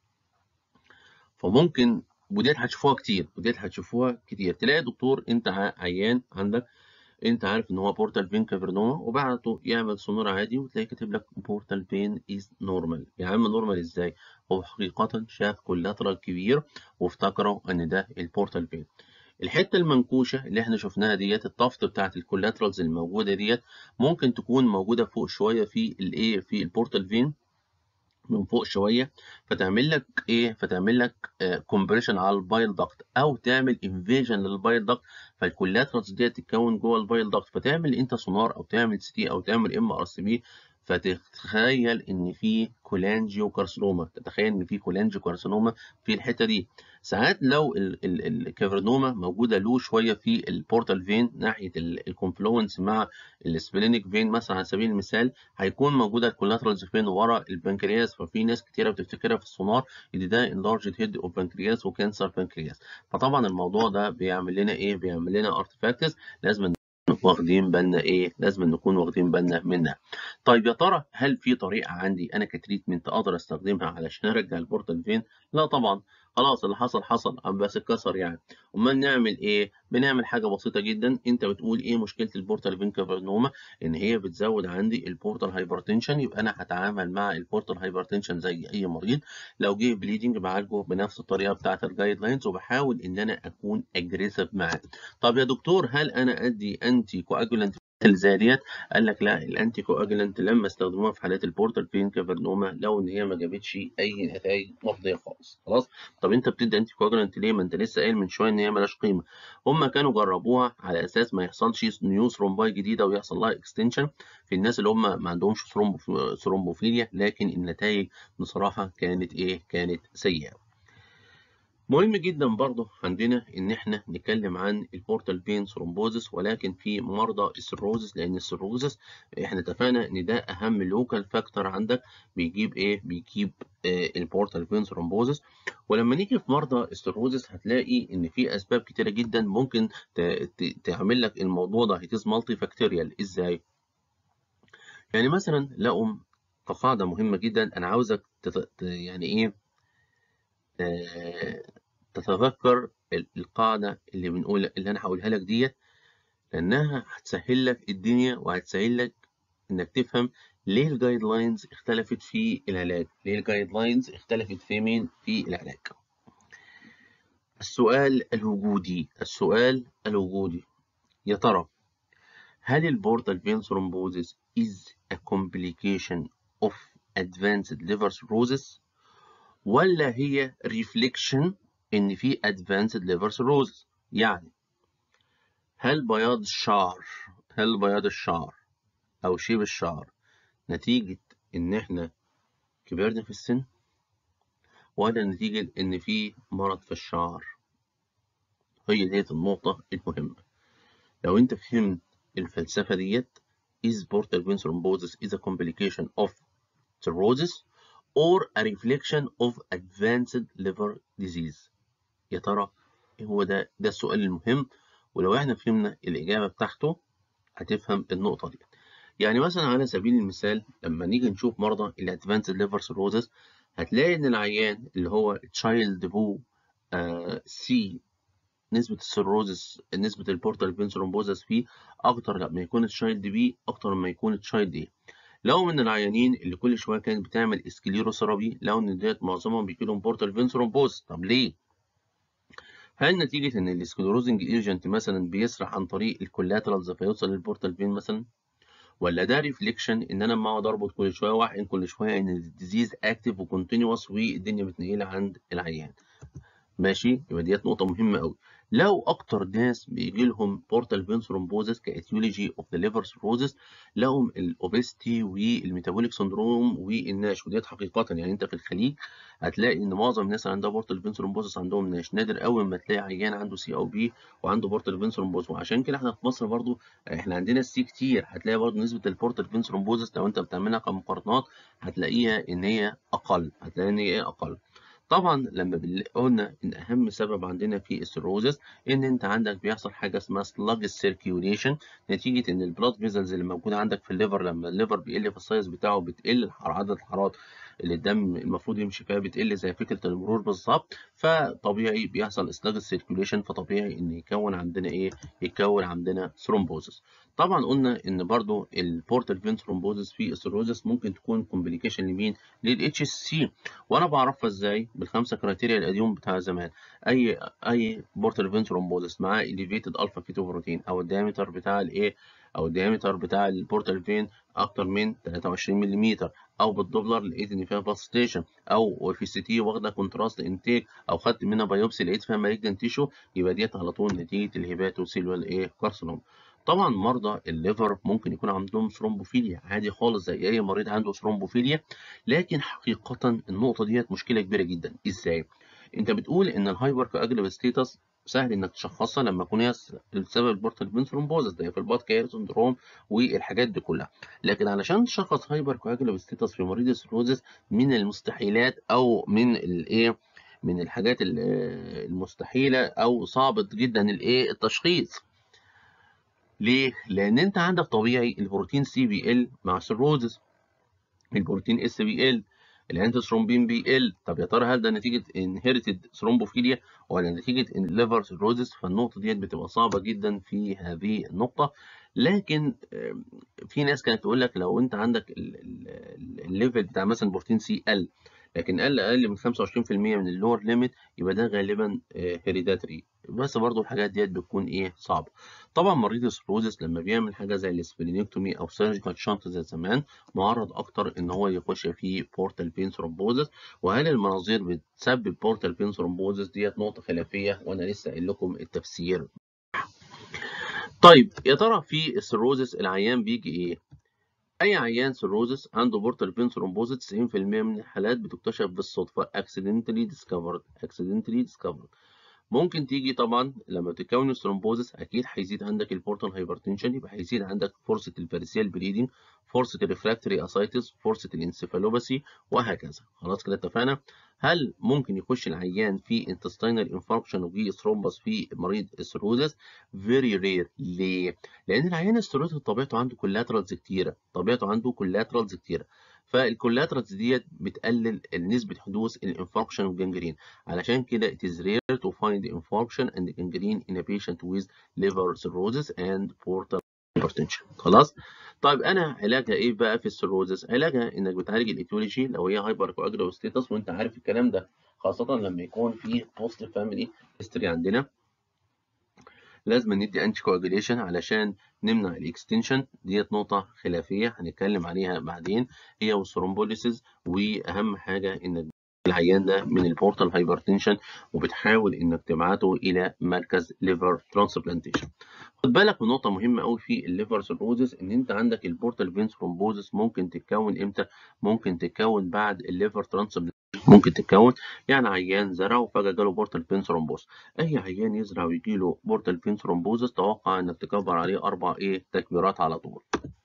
فممكن وديت هتشوفوها كتير وديت هتشوفوها كتير تلاقي دكتور انت عيان عندك انت عارف ان هو بورتال فين كافرنوما وبعته يعمل سونار عادي وتلاقي كاتب لك بورتال فين از نورمال يا عم نورمال ازاي هو حقيقه شاف كولاترال كبير وافتكروا ان ده البورتال فين الحته المنكوشه اللي احنا شفناها ديت الطفط بتاعت الكولاترالز الموجوده ديت ممكن تكون موجوده فوق شويه في الايه في البورتال فين من فوق شويه فتعمل لك ايه فتعمل لك كومبريشن على البايل داكت او تعمل انفيجن للبايل داكت فالكولاترالز دي تتكون جوه البايل داكت فتعمل انت سونار او تعمل سي تي او تعمل ام ار سي بي فتتخيل ان في كولانجيو كارسينوما تتخيل ان في كولانجيو كارسينوما في الحته دي ساعات لو الكافرنوما موجوده له شويه في البورتال فين ناحيه الكونفلونس مع السبلينيك فين مثلا على سبيل المثال هيكون موجوده الكولاترالز فين ورا البنكرياس ففي ناس كتيره بتفتكرها في السونار ان ده انلارجد هيد اوف بنكرياس وكانسر بنكرياس فطبعا الموضوع ده بيعمل لنا ايه بيعمل لنا ارتفاكتس لازم واخدين بالنا ايه لازم نكون واخدين بالنا منها طيب يا ترى هل في طريقه عندي انا كتريتمنت اقدر استخدمها علشان ارجع البورتال فين لا طبعا خلاص اللي حصل حصل عم بس اتكسر يعني امال نعمل ايه بنعمل حاجه بسيطه جدا انت بتقول ايه مشكله البورتال فين كافرنوما ان هي بتزود عندي البورتال هايبرتنشن يبقى انا هتعامل مع البورتال هايبرتنشن زي اي مريض لو جه بليدنج بعالجه بنفس الطريقه بتاعه الجايد لاينز وبحاول ان انا اكون اجريسيف معاه طب يا دكتور هل انا ادي انتي كواجولانت الزاريات قال لك لا الانتي كواجلانت لما استخدموها في حالات البورتال بين كافرنوما لو ان هي ما جابتش اي نتائج مرضيه خالص خلاص طب انت بتدي انتي كواجلانت ليه ما انت لسه قايل من شويه ان هي مالهاش قيمه هم كانوا جربوها على اساس ما يحصلش نيو ثرومباي جديده ويحصل لها اكستنشن في الناس اللي هم ما عندهمش ثرومبوفيليا لكن النتائج بصراحه كانت ايه كانت سيئه مهم جدا برضه عندنا ان احنا نتكلم عن البورتال فين ثرومبوزس ولكن في مرضى السيروزس لان السيروزس احنا اتفقنا ان ده اهم لوكال فاكتور عندك بيجيب ايه بيجيب آه البورتال فين ثرومبوزس ولما نيجي في مرضى السيروزس هتلاقي ان في اسباب كتيره جدا ممكن تعمل لك الموضوع ده هيتز مالتي فاكتوريال ازاي يعني مثلا لقوا كقاعده مهمه جدا انا عاوزك تت... يعني ايه تتذكر القاعدة اللي بنقول اللي أنا هقولها لك ديت لأنها هتسهل لك الدنيا وهتسهل لك إنك تفهم ليه الجايد لاينز اختلفت في العلاج ليه الجايد لاينز اختلفت في مين في العلاج السؤال الوجودي السؤال الوجودي يا ترى هل البورتال فين ثرومبوزيس is a complication of advanced liver cirrhosis ولا هي ريفليكشن ان في advanced liver cirrhosis يعني هل بياض الشعر هل بياض الشعر او شيب الشعر نتيجة ان احنا كبرنا في السن ولا نتيجة ان في مرض في الشعر هي ديت النقطة المهمة لو انت فهمت الفلسفة ديت is portal vein thrombosis is a complication of cirrhosis or a reflection of advanced liver disease يا ترى هو ده ده السؤال المهم ولو احنا فهمنا الإجابة بتاعته هتفهم النقطة دي يعني مثلا على سبيل المثال لما نيجي نشوف مرضى الادفانسد ليفر سيروزس هتلاقي ان العيان اللي هو تشايلد بو سي نسبة السيروزس نسبة البورتال فين ثرومبوزس فيه أكتر لما يكون تشايلد بي أكتر ما يكون تشايلد ايه لو من العيانين اللي كل شويه كانت بتعمل اسكليروثيرابي لو ان ديت معظمهم بيجي لهم بورتال فين ثرومبوز طب ليه؟ هل نتيجة إن السكليروزنج ايجنت مثلا بيسرح عن طريق الكولاترالز فيوصل للبورتال فين مثلا؟ ولا ده ريفليكشن إن أنا لما أقعد أربط كل شوية وأحقن كل شوية إن الديزيز أكتف وكونتينوس والدنيا متنقلة عند العيان. ماشي يبقى ديت نقطة مهمة أوي. لو اكتر ناس بيجي لهم بورتال فين ثرومبوزس كاتيولوجي اوف ذا ليفر سيروزس لهم الاوبستي والميتابوليك سندروم والناش وديت حقيقه يعني انت في الخليج هتلاقي ان معظم الناس اللي عندها بورتال فين ثرومبوزس عندهم ناش نادر قوي لما تلاقي عيان عنده سي او بي وعنده بورتال فين ثرومبوزس وعشان كده احنا في مصر برضو احنا عندنا السي كتير هتلاقي برضو نسبه البورتال فين ثرومبوزس لو انت بتعملها كمقارنات هتلاقيها ان هي اقل هتلاقي ان هي اقل طبعا لما قلنا ان اهم سبب عندنا في السيروزس ان انت عندك بيحصل حاجه اسمها سلاج سيركيوليشن نتيجه ان البلاد فيزلز اللي موجوده عندك في الليفر لما الليفر بيقل في السايز بتاعه بتقل عدد الحرارات اللي الدم المفروض يمشي فيها بتقل زي فكره المرور بالظبط فطبيعي بيحصل سلاج سيركيوليشن فطبيعي ان يكون عندنا ايه يكون عندنا ثرومبوزس طبعا قلنا ان برضو البورتال فين ثرومبوزس في السيروزس ممكن تكون كومبليكيشن لمين للاتش اس سي وانا بعرفها ازاي بالخمسه كرايتيريا القديم بتاع زمان اي اي بورتال فين ثرومبوزس معاه اليفيتد الفا كيتو بروتين او الدايمتر بتاع الايه او الديامتر بتاع البورتال فين اكتر من 23 ملم او بالدوبلر لقيت ان فيها بالستيشن او في السي تي واخده كونتراست انتيك او خدت منها بايوبسي لقيت فيها مالجنت تيشو يبقى ديت على طول نتيجه الهيباتو سيلوال ايه كارسينوم طبعا مرضى الليفر ممكن يكون عندهم ثرومبوفيليا عادي خالص زي اي مريض عنده ثرومبوفيليا لكن حقيقه النقطه ديت مشكله كبيره جدا ازاي انت بتقول ان الهايبر كواجليف ستيتس سهل انك تشخصها لما يكون هي السبب البورتال فين ثرومبوزس زي في الباد كاير سندروم والحاجات دي كلها لكن علشان تشخص هايبر كواجليف ستيتس في مريض السيروزس من المستحيلات او من الايه من الحاجات المستحيله او صعبه جدا الايه التشخيص ليه؟ لأن أنت عندك طبيعي البروتين سي بي ال مع السيروزس البروتين اس بي ال الانتثرومبين بي ال طب يا ترى هل ده نتيجه انهيرتد ثرومبوفيليا ولا نتيجه الليفر سيروزس فالنقطه ديت بتبقى صعبه جدا في هذه النقطه لكن في ناس كانت تقول لك لو انت عندك الليفل بتاع مثلا بروتين سي ال لكن ال اقل من 25% من اللور ليميت يبقى ده غالبا هيريداتري بس برضو الحاجات ديت بتكون ايه صعبه طبعا مريض السيروزس لما بيعمل حاجه زي السبلينكتومي او سيرجيكال شنط زي زمان معرض اكتر ان هو يخش في بورتال فين ثرومبوزس وهل المناظير بتسبب بورتال فين ثرومبوزس ديت نقطه خلافيه وانا لسه قايل لكم التفسير طيب يا ترى في السيروزس العيان بيجي ايه اي عيان سيروزس عنده بورتال فين ثرومبوزس 90% من الحالات بتكتشف بالصدفه accidentally discovered accidentally discovered ممكن تيجي طبعا لما تكون الثرومبوزس اكيد هيزيد عندك البورتال هايبرتنشن يبقى هيزيد عندك فرصه الفارسيال بليدنج فرصه الريفراكتوري اسايتس فرصه الانسيفالوباثي وهكذا خلاص كده اتفقنا هل ممكن يخش العيان في intestinal infarction وفي ثرومبس في مريض السيروزس very rare ليه لان العيان السيروزس طبيعته عنده كولاترالز كتيره طبيعته عنده كولاترالز كتيره فالكولاترالز ديت بتقلل نسبه حدوث الانفاركشن والجنجرين علشان كده it is rare to find infarction and gangrene in a patient with liver cirrhosis and portal hypertension خلاص طيب انا علاجها ايه بقى في السيروزس علاجها انك بتعالج الايتيولوجي لو هي هايبر كواجولو ستيتس وانت عارف الكلام ده خاصه لما يكون في بوست فاميلي هيستوري عندنا لازم ندي انتي كواجوليشن علشان نمنع الاكستنشن ديت نقطة خلافية هنتكلم عليها بعدين هي والثرومبوليسيس واهم حاجة انك العيان ده من البورتال هايبرتنشن وبتحاول انك تبعته الى مركز ليفر ترانسبلانتيشن خد بالك من نقطة مهمة قوي في الليفر سيروزس ان انت عندك البورتال فين ثرومبوزس ممكن تتكون امتى؟ ممكن تتكون بعد الليفر ترانسبلانتيشن ممكن تتكون يعني عيان زرع وفجأة جاله بورتال فين ثرومبوز أي عيان يزرع ويجيله بورتال فين ثرومبوزس توقع إنك تكبر عليه أربع إيه تكبيرات على طول.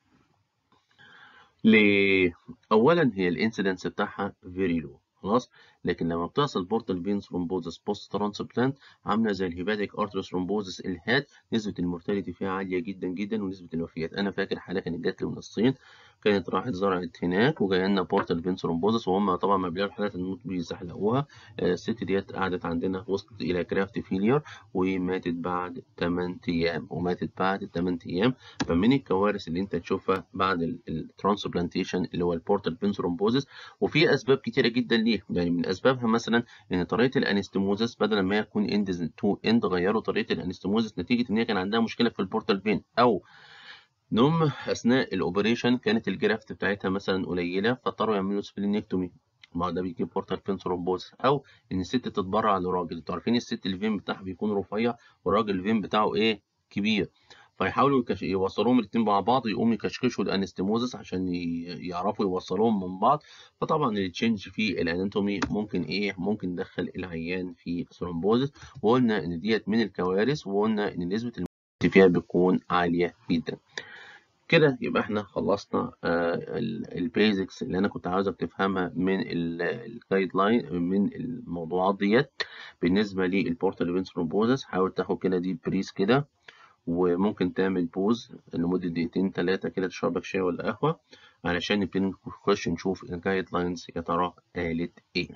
ليه؟ أولا هي الانسيدنس بتاعها فيري لو خلاص لكن لما بتحصل بورتال فين ثرومبوزس بوست ترانسبلانت عامله زي الهيباتيك ارتري ثرومبوزس الهات نسبه المورتاليتي فيها عاليه جدا جدا ونسبه الوفيات انا فاكر حاله كانت جات لي من الصين كانت راحت زرعت هناك وجايه لنا بورتال فين ثرومبوزس وهم طبعا ما بيلاقوا الحالات الموت بيزحلقوها الست ديت قعدت عندنا وصلت الى كرافت فيلير وماتت بعد 8 ايام وماتت بعد 8 ايام فمن الكوارث اللي انت تشوفها بعد الترانسبلانتيشن اللي هو البورتال فين ثرومبوزس وفي اسباب كتيره جدا ليه يعني من اسبابها مثلا ان طريقه الانستموزس بدل ما يكون اند تو اند غيروا طريقه الانستموزس نتيجه ان هي كان عندها مشكله في البورتال فين او نوم اثناء الاوبريشن كانت الجرافت بتاعتها مثلا قليله فاضطروا يعملوا سبلينكتومي ما ده بيجيب بورتال فين ثرومبوز او ان الست تتبرع لراجل انتوا عارفين الست الفين بتاعها بيكون رفيع والراجل الفين بتاعه ايه كبير فيحاولوا يكش... يوصلوهم الاثنين مع بعض يقوموا يكشكشوا الانستموزس عشان ي... يعرفوا يوصلوهم من بعض فطبعا التشينج في الاناتومي ممكن ايه ممكن يدخل العيان في ثرومبوزس وقلنا ان ديت من الكوارث وقلنا ان نسبه الموت فيها بتكون عاليه جدا كده يبقى احنا خلصنا البيزكس اللي انا كنت عاوزك تفهمها من الجايد لاين من الموضوعات ديت بالنسبه للبورتال فين ثرومبوزس حاول تاخد كده دي بريس كده وممكن تعمل بوز لمدة دقيقتين تلاتة كده تشرب لك شاي ولا قهوة علشان نبتدي نخش نشوف الجايد لاينز يا ترى قالت ايه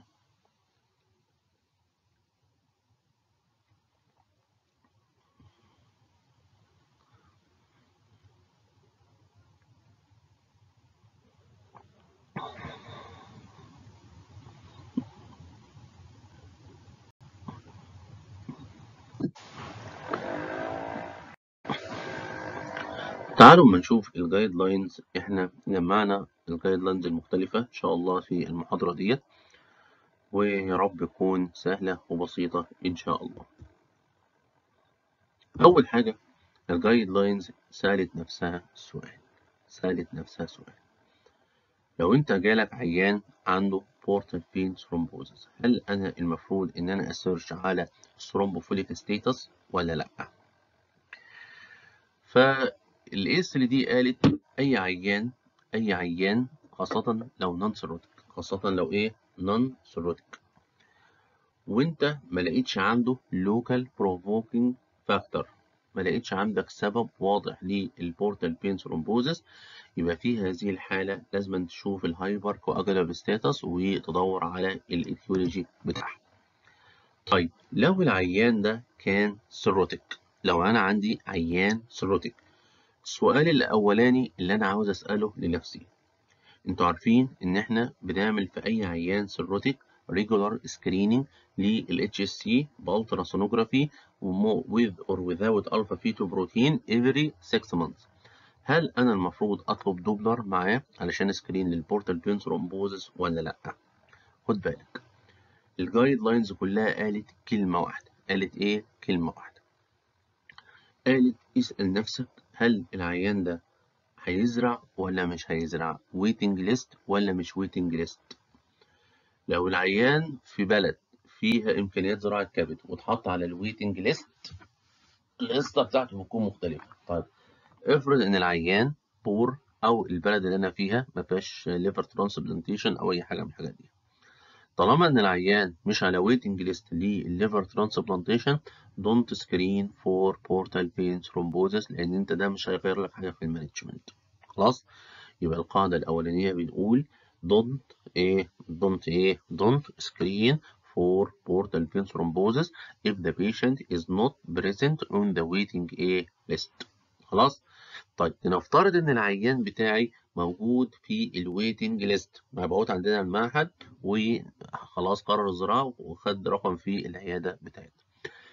تعالوا اما نشوف الجايد لاينز احنا جمعنا الجايد لاينز المختلفة ان شاء الله في المحاضرة ديت ويا رب تكون سهلة وبسيطة ان شاء الله اول حاجة الجايد لاينز سألت نفسها السؤال سألت نفسها سؤال لو انت جالك عيان عنده بورتال فين ثرومبوزس هل انا المفروض ان انا اسيرش على ثرومبوفيليك ستيتس ولا لا ف الاس اللي دي قالت اي عيان اي عيان خاصة لو نون سيروتيك خاصة لو ايه نون سيروتيك وانت ما لقيتش عنده لوكال بروفوكينج فاكتور ما لقيتش عندك سبب واضح للبورتال بين ثرومبوزس يبقى في هذه الحالة لازم تشوف الهايبر كواجولار ستاتس وتدور على الايتيولوجي بتاعها. طيب لو العيان ده كان سيروتيك لو انا عندي عيان سيروتيك السؤال الأولاني اللي أنا عاوز أسأله لنفسي أنتوا عارفين إن إحنا بنعمل في أي عيان سيروتيك regular screening لل HSC بالتراسونوجرافي with or without alpha fetoprotein every 6 months هل انا المفروض اطلب دوبلر معاه علشان سكرين للبورتال فين ثرومبوزس ولا لا خد بالك الجايد لاينز كلها قالت كلمه واحده قالت ايه كلمه واحده قالت اسال نفسك هل العيان ده هيزرع ولا مش هيزرع waiting list ولا مش waiting list لو العيان في بلد فيها امكانيات زراعه كبد واتحط على الويتنج ليست القصه بتاعته بتكون مختلفه طيب افرض ان العيان بور او البلد اللي انا فيها ما فيهاش ليفر ترانسبلانتيشن او اي حاجه من الحاجات دي طالما ان العيان مش على ويتنج ليست للليفر ترانسبلانتيشن دونت سكرين فور بورتال فين ثرومبوزس لان انت ده مش هيغير لك حاجه في المانجمنت خلاص يبقى القاعده الاولانيه بنقول don't ايه don't ايه don't screen for portal vein thrombosis if the patient is not present on the waiting A list خلاص طيب نفترض ان العيان بتاعي موجود في الويتنج ليست مبعوث عندنا المعهد وخلاص قرر الزراعة وخد رقم في العيادة بتاعتنا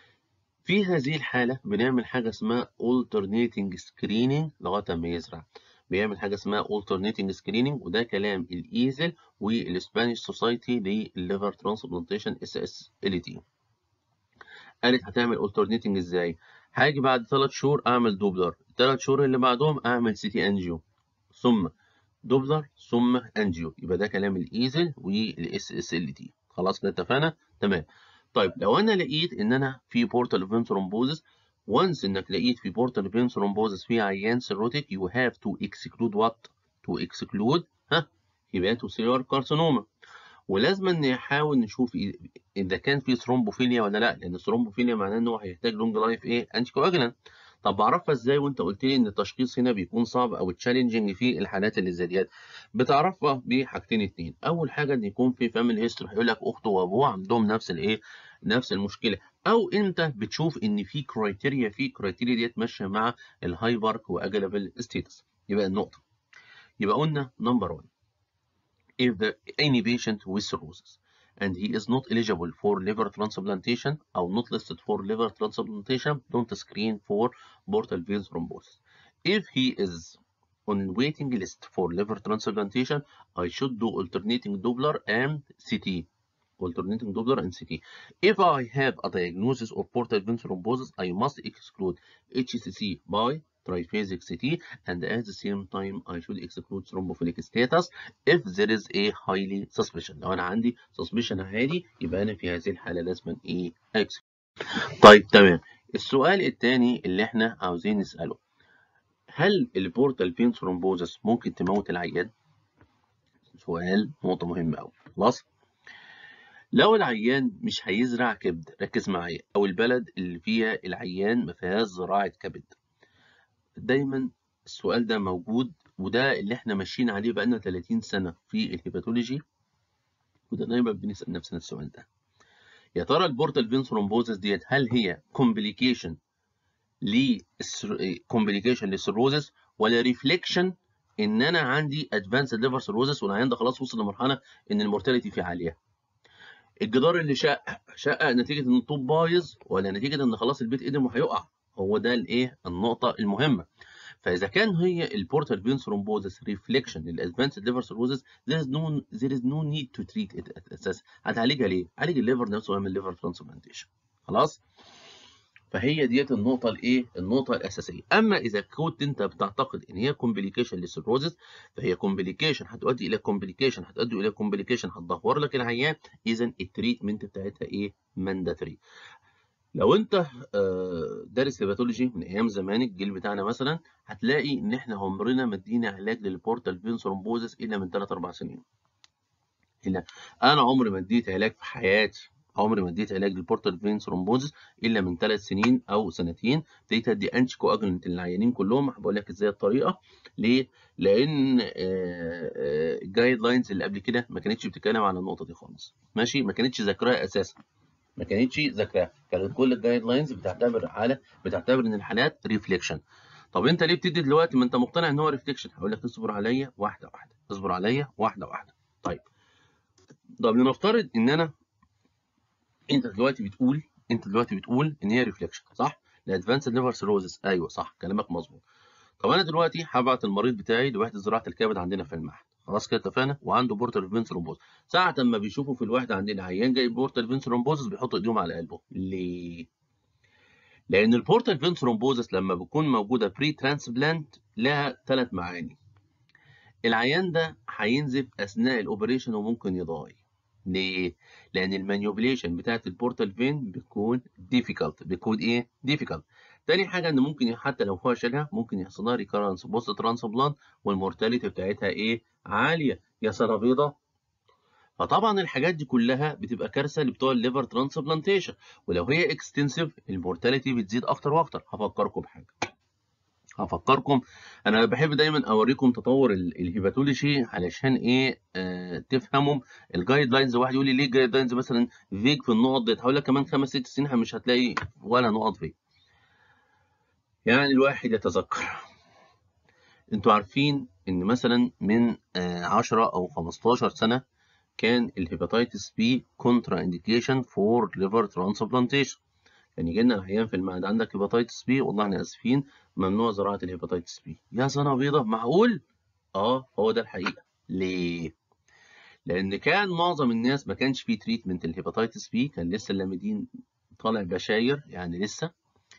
في هذه الحالة بنعمل حاجة اسمها alternating screening لغاية ما يزرع بيعمل حاجة اسمها alternating screening وده كلام الإيزل والإسبانيش سوسايتي للليفر ترانسبلانتيشن اس اس ال تي قالت هتعمل alternating ازاي؟ هاجي بعد ثلاث شهور اعمل دوبلر الثلاث شهور اللي بعدهم اعمل سي تي انجيو ثم دوبلر ثم انجيو يبقى ده كلام الايزل والاس اس ال تي خلاص كده اتفقنا تمام طيب لو انا لقيت ان انا في بورتال فين ثرومبوزس وانس انك لقيت في بورتال فين ثرومبوزس في عيان سيروتيك يو هاف تو اكسكلود وات تو اكسكلود ها هيباتوسيلر كارسينوما ولازم نحاول نشوف اذا كان في ثرومبوفيليا ولا لا لان الثرومبوفيليا معناه ان هو هيحتاج لونج لايف ايه انتي كواجلانت طب بعرفها ازاي وانت قلت لي ان التشخيص هنا بيكون صعب او تشالنجنج في الحالات اللي زي ديت بتعرفها بحاجتين اتنين اول حاجه ان يكون في فاميلي هيستوري هيقول لك اخته وابوه عندهم نفس الايه نفس المشكله او انت بتشوف ان في كرايتيريا في كرايتيريا ديت ماشيه مع الهايبر واجلابل ستيتس يبقى النقطه يبقى قلنا نمبر 1 if the any patient with cirrhosis and he is not eligible for liver transplantation or not listed for liver transplantation, don't screen for portal vein thrombosis. If he is on waiting list for liver transplantation, I should do alternating Doppler and CT. Alternating Doppler and CT. If I have a diagnosis of portal vein thrombosis, I must exclude HCC by triphasic CT and at the same time I should exclude thrombophilic status if there is a highly suspicion لو انا عندي suspicion عالي يبقى انا في هذه الحالة لازم ايه اكس طيب تمام السؤال الثاني اللي احنا عاوزين نسأله هل البورتال فين ثرومبوزس ممكن تموت العيان؟ سؤال نقطة مهمة أوي خلاص؟ لو العيان مش هيزرع كبد ركز معايا أو البلد اللي فيها العيان ما فيهاش زراعة كبد دايما السؤال ده موجود وده اللي احنا ماشيين عليه بقالنا 30 سنة في الهيباتولوجي وده دايما بنسأل نفسنا السؤال ده يا ترى البورتال فين ثرومبوزس ديت هل هي كومبليكيشن كومبليكيشن للسيروزس ولا ريفليكشن ان انا عندي ادفانسد ليفر سيروزس والعيان ده خلاص وصل لمرحله ان المورتاليتي فيه عاليه الجدار اللي شق شق نتيجه ان الطوب بايظ ولا نتيجه ان خلاص البيت قدم وهيقع هو ده الايه النقطه المهمه فاذا كان هي البورتال فين ثرومبوزس ريفليكشن للادفانسد ليفر سيروزس there is no there is no need to treat it اساسا هتعالجها ليه؟ عالج الليفر نفسه واعمل ليفر ترانسبلانتيشن خلاص؟ فهي ديت النقطة الايه؟ النقطة الأساسية، أما إذا كنت أنت بتعتقد إن هي كومبليكيشن للسيروزس فهي كومبليكيشن هتؤدي إلى كومبليكيشن هتؤدي إلى كومبليكيشن هتدهور لك العيان، إذا التريتمنت بتاعتها إيه؟ مانداتوري. لو انت دارس هيباتولوجي من ايام زمان الجيل بتاعنا مثلا هتلاقي ان احنا عمرنا ما ادينا علاج للبورتال فين ثرومبوزس الا من 3 4 سنين الا انا عمري ما اديت علاج في حياتي عمري ما اديت علاج للبورتال فين ثرومبوزس الا من 3 سنين او سنتين ابتديت ادي انتي كواجلنت للعيانين كلهم هقول لك ازاي الطريقه ليه؟ لان الجايد لاينز اللي قبل كده ما كانتش بتتكلم على النقطه دي خالص ماشي ما كانتش ذاكراها اساسا ما كانتش ذاكراها كانت كل الجايد لاينز بتعتبر حاله بتعتبر ان الحالات ريفليكشن طب انت ليه بتدي دلوقتي ما انت مقتنع ان هو ريفليكشن هقول لك اصبر عليا واحده واحده اصبر عليا واحده واحده طيب طب لنفترض ان انا انت دلوقتي بتقول انت دلوقتي بتقول ان هي ريفليكشن صح؟ لادفانسد ليفر سيروزس ايوه صح كلامك مظبوط طب انا دلوقتي هبعت المريض بتاعي لوحده زراعه الكبد عندنا في المعهد خلاص كده اتفقنا وعنده بورتال فين ثرومبوز ساعه ما بيشوفوا في الوحده عندنا عيان جاي بورتال فين ثرومبوزس بيحطوا ايديهم على قلبه ليه لان البورتال فين ثرومبوزس لما بتكون موجوده بري ترانسبلانت لها ثلاث معاني العيان ده هينزف اثناء الاوبريشن وممكن يضاي ليه؟ لأن المانيوبليشن بتاعت البورتال فين بتكون difficult بتكون إيه؟ difficult. تاني حاجة إن ممكن حتى لو هو شالها ممكن يحصل لها ريكارنس بوست ترانسبلانت والمورتاليتي بتاعتها إيه؟ عالية يا سنة بيضة. فطبعا الحاجات دي كلها بتبقى كارثة لبتوع الليفر ترانسبلانتيشن ولو هي اكستنسيف المورتاليتي بتزيد أكتر وأكتر هفكركم بحاجة. هفكركم انا بحب دايما اوريكم تطور الهيباتولوجي علشان ايه آه تفهموا الجايد لاينز واحد يقول لي ليه الجايد لاينز مثلا فيك في النقط ديت هقول لك كمان خمس ست سنين مش هتلاقي ولا نقط فيك يعني الواحد يتذكر انتوا عارفين ان مثلا من آه 10 او 15 سنه كان الهيباتيتس بي كونترا انديكيشن فور ليفر ترانسبلانتيشن كان يجي لنا عيان في المعهد عندك هيباتيتس بي والله احنا اسفين ممنوع زراعه الهيباتيتس بي يا سنه بيضه معقول اه هو ده الحقيقه ليه لان كان معظم الناس ما كانش فيه تريتمنت الهيباتيتس بي كان لسه اللاميدين طالع بشاير يعني لسه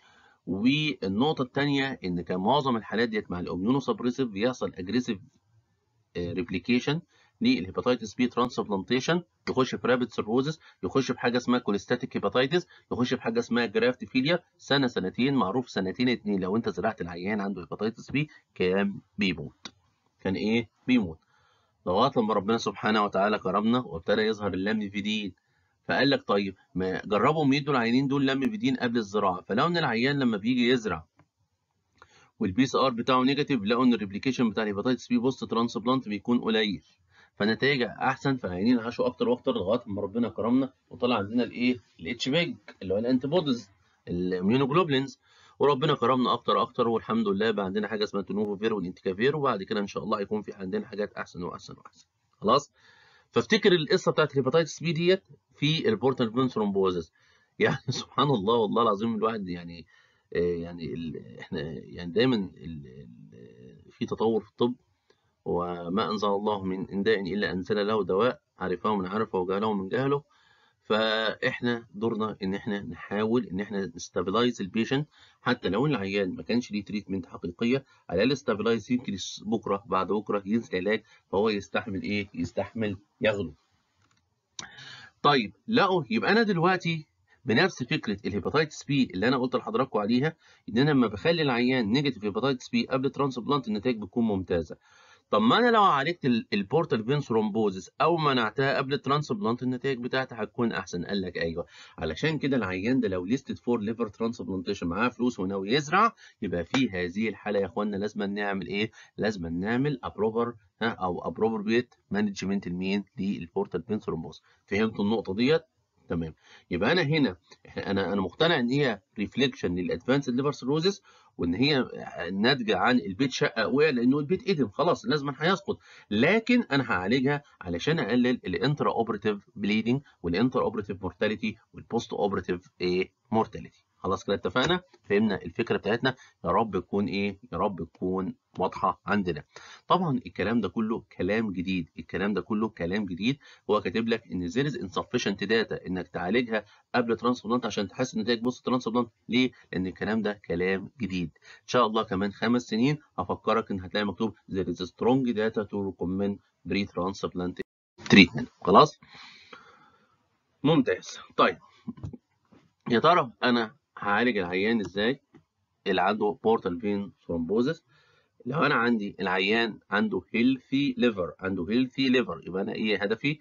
والنقطه الثانيه ان كان معظم الحالات ديت مع الاميونو سبريسيف بيحصل اجريسيف ريبليكيشن للهيباتيتس بي ترانسبلانتيشن يخش في رابيد سيروزس يخش في حاجه اسمها كوليستاتيك هيباتيتس يخش في حاجه اسمها جرافت فيليا سنه سنتين معروف سنتين اتنين لو انت زرعت العيان عنده هيباتيتس بي كان بيموت كان ايه بيموت لغايه لما ربنا سبحانه وتعالى كرمنا وابتدى يظهر اللاميفيدين فقال لك طيب ما جربوا يدوا العيانين دول لاميفيدين قبل الزراعه فلو ان العيان لما بيجي يزرع والبي سي ار بتاعه نيجاتيف لقوا ان الريبليكيشن بتاع الهيباتيتس بي بوست ترانسبلانت بيكون قليل فنتائجها احسن فالعيانين عاشوا اكتر واكتر لغايه ما ربنا كرمنا وطلع عندنا الايه الاتش بيج اللي هو الانتي بوديز الاميونوجلوبولينز وربنا كرمنا اكتر اكتر والحمد لله بقى عندنا حاجه اسمها تنوفوفير والانتيكافير وبعد كده ان شاء الله هيكون في عندنا حاجات احسن واحسن واحسن خلاص فافتكر القصه بتاعت الهيباتيتس بي ديت في البورتال فين ثرومبوزس يعني سبحان الله والله العظيم الواحد يعني يعني احنا يعني دايما في تطور في الطب وما أنزل الله من داء إلا أنزل له دواء عرفه من عرفه وجهله من جهله فإحنا دورنا إن إحنا نحاول إن إحنا نستابلايز البيشنت حتى لو العيان ما كانش ليه تريتمنت حقيقية على الأقل استابلايز يمكن بكرة بعد بكرة ينزل علاج فهو يستحمل إيه؟ يستحمل ياخده. طيب لقوا يبقى أنا دلوقتي بنفس فكره الهيباتيتس بي اللي انا قلت لحضراتكم عليها ان انا لما بخلي العيان نيجاتيف هيباتيتس بي قبل ترانسبلانت النتائج بتكون ممتازه طب ما انا لو عالجت البورتال فين ثرومبوزس او منعتها قبل الترانسبلانت النتائج بتاعتها هتكون احسن قال لك ايوه علشان كده العيان ده لو ليستد فور ليفر ترانسبلانتيشن معاه فلوس وناوي يزرع يبقى في هذه الحاله يا اخوانا لازم نعمل ايه لازم نعمل ابروفر او ابروبريت مانجمنت لمين للبورتال فين ثرومبوز فهمتوا النقطه ديت تمام يبقى انا هنا انا انا مقتنع ان هي ريفليكشن للادفانسد ليفر سيروزس وان هي ناتجه عن البيت شقه وقع لانه البيت ادم خلاص لازم هيسقط لكن انا هعالجها علشان اقلل الانترا اوبريتيف بليدنج والانترا اوبريتيف مورتاليتي والبوست اوبريتيف ايه مورتاليتي خلاص كده اتفقنا فهمنا الفكره بتاعتنا يا رب تكون ايه يا رب تكون واضحه عندنا طبعا الكلام ده كله كلام جديد الكلام ده كله كلام جديد هو كاتب لك ان there is insufficient data انك تعالجها قبل ترانسبلانت عشان تحسن نتائج بوست ترانسبلانت ليه لان الكلام ده كلام جديد ان شاء الله كمان خمس سنين هفكرك ان هتلاقي مكتوب there is strong data to recommend pre transplant treatment خلاص ممتاز طيب يا ترى انا هعالج العيان ازاي اللي عنده بورتال فين ثرومبوزس لو انا عندي العيان عنده هيلثي ليفر عنده هيلثي ليفر يبقى انا ايه هدفي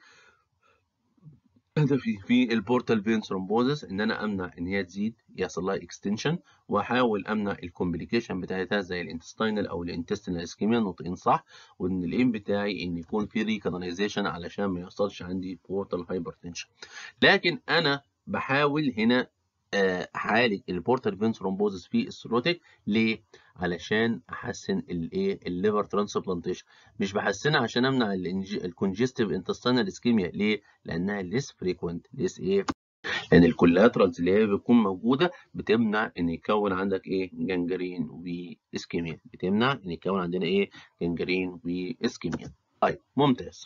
هدفي في البورتال فين ثرومبوزس ان انا امنع ان هي تزيد يحصل لها اكستنشن واحاول امنع الكومبليكيشن بتاعتها زي الانتستينال او الانتستينال اسكيميا نقطتين صح وان الايم بتاعي ان يكون في ريكاناليزيشن علشان ما يحصلش عندي بورتال هايبرتنشن لكن انا بحاول هنا اعالج البورتال فين ثرومبوزس في السيروتيك ليه؟ علشان احسن الايه الليفر ترانسبلانتيشن مش بحسنها عشان امنع الكونجستيف انتستينال اسكيميا ليه؟ لانها ليس فريكوينت ليس ايه؟ لان الكولاترالز اللي هي بتكون موجوده بتمنع ان يكون عندك ايه جنجرين واسكيميا بتمنع ان يكون عندنا ايه جنجرين واسكيميا طيب ممتاز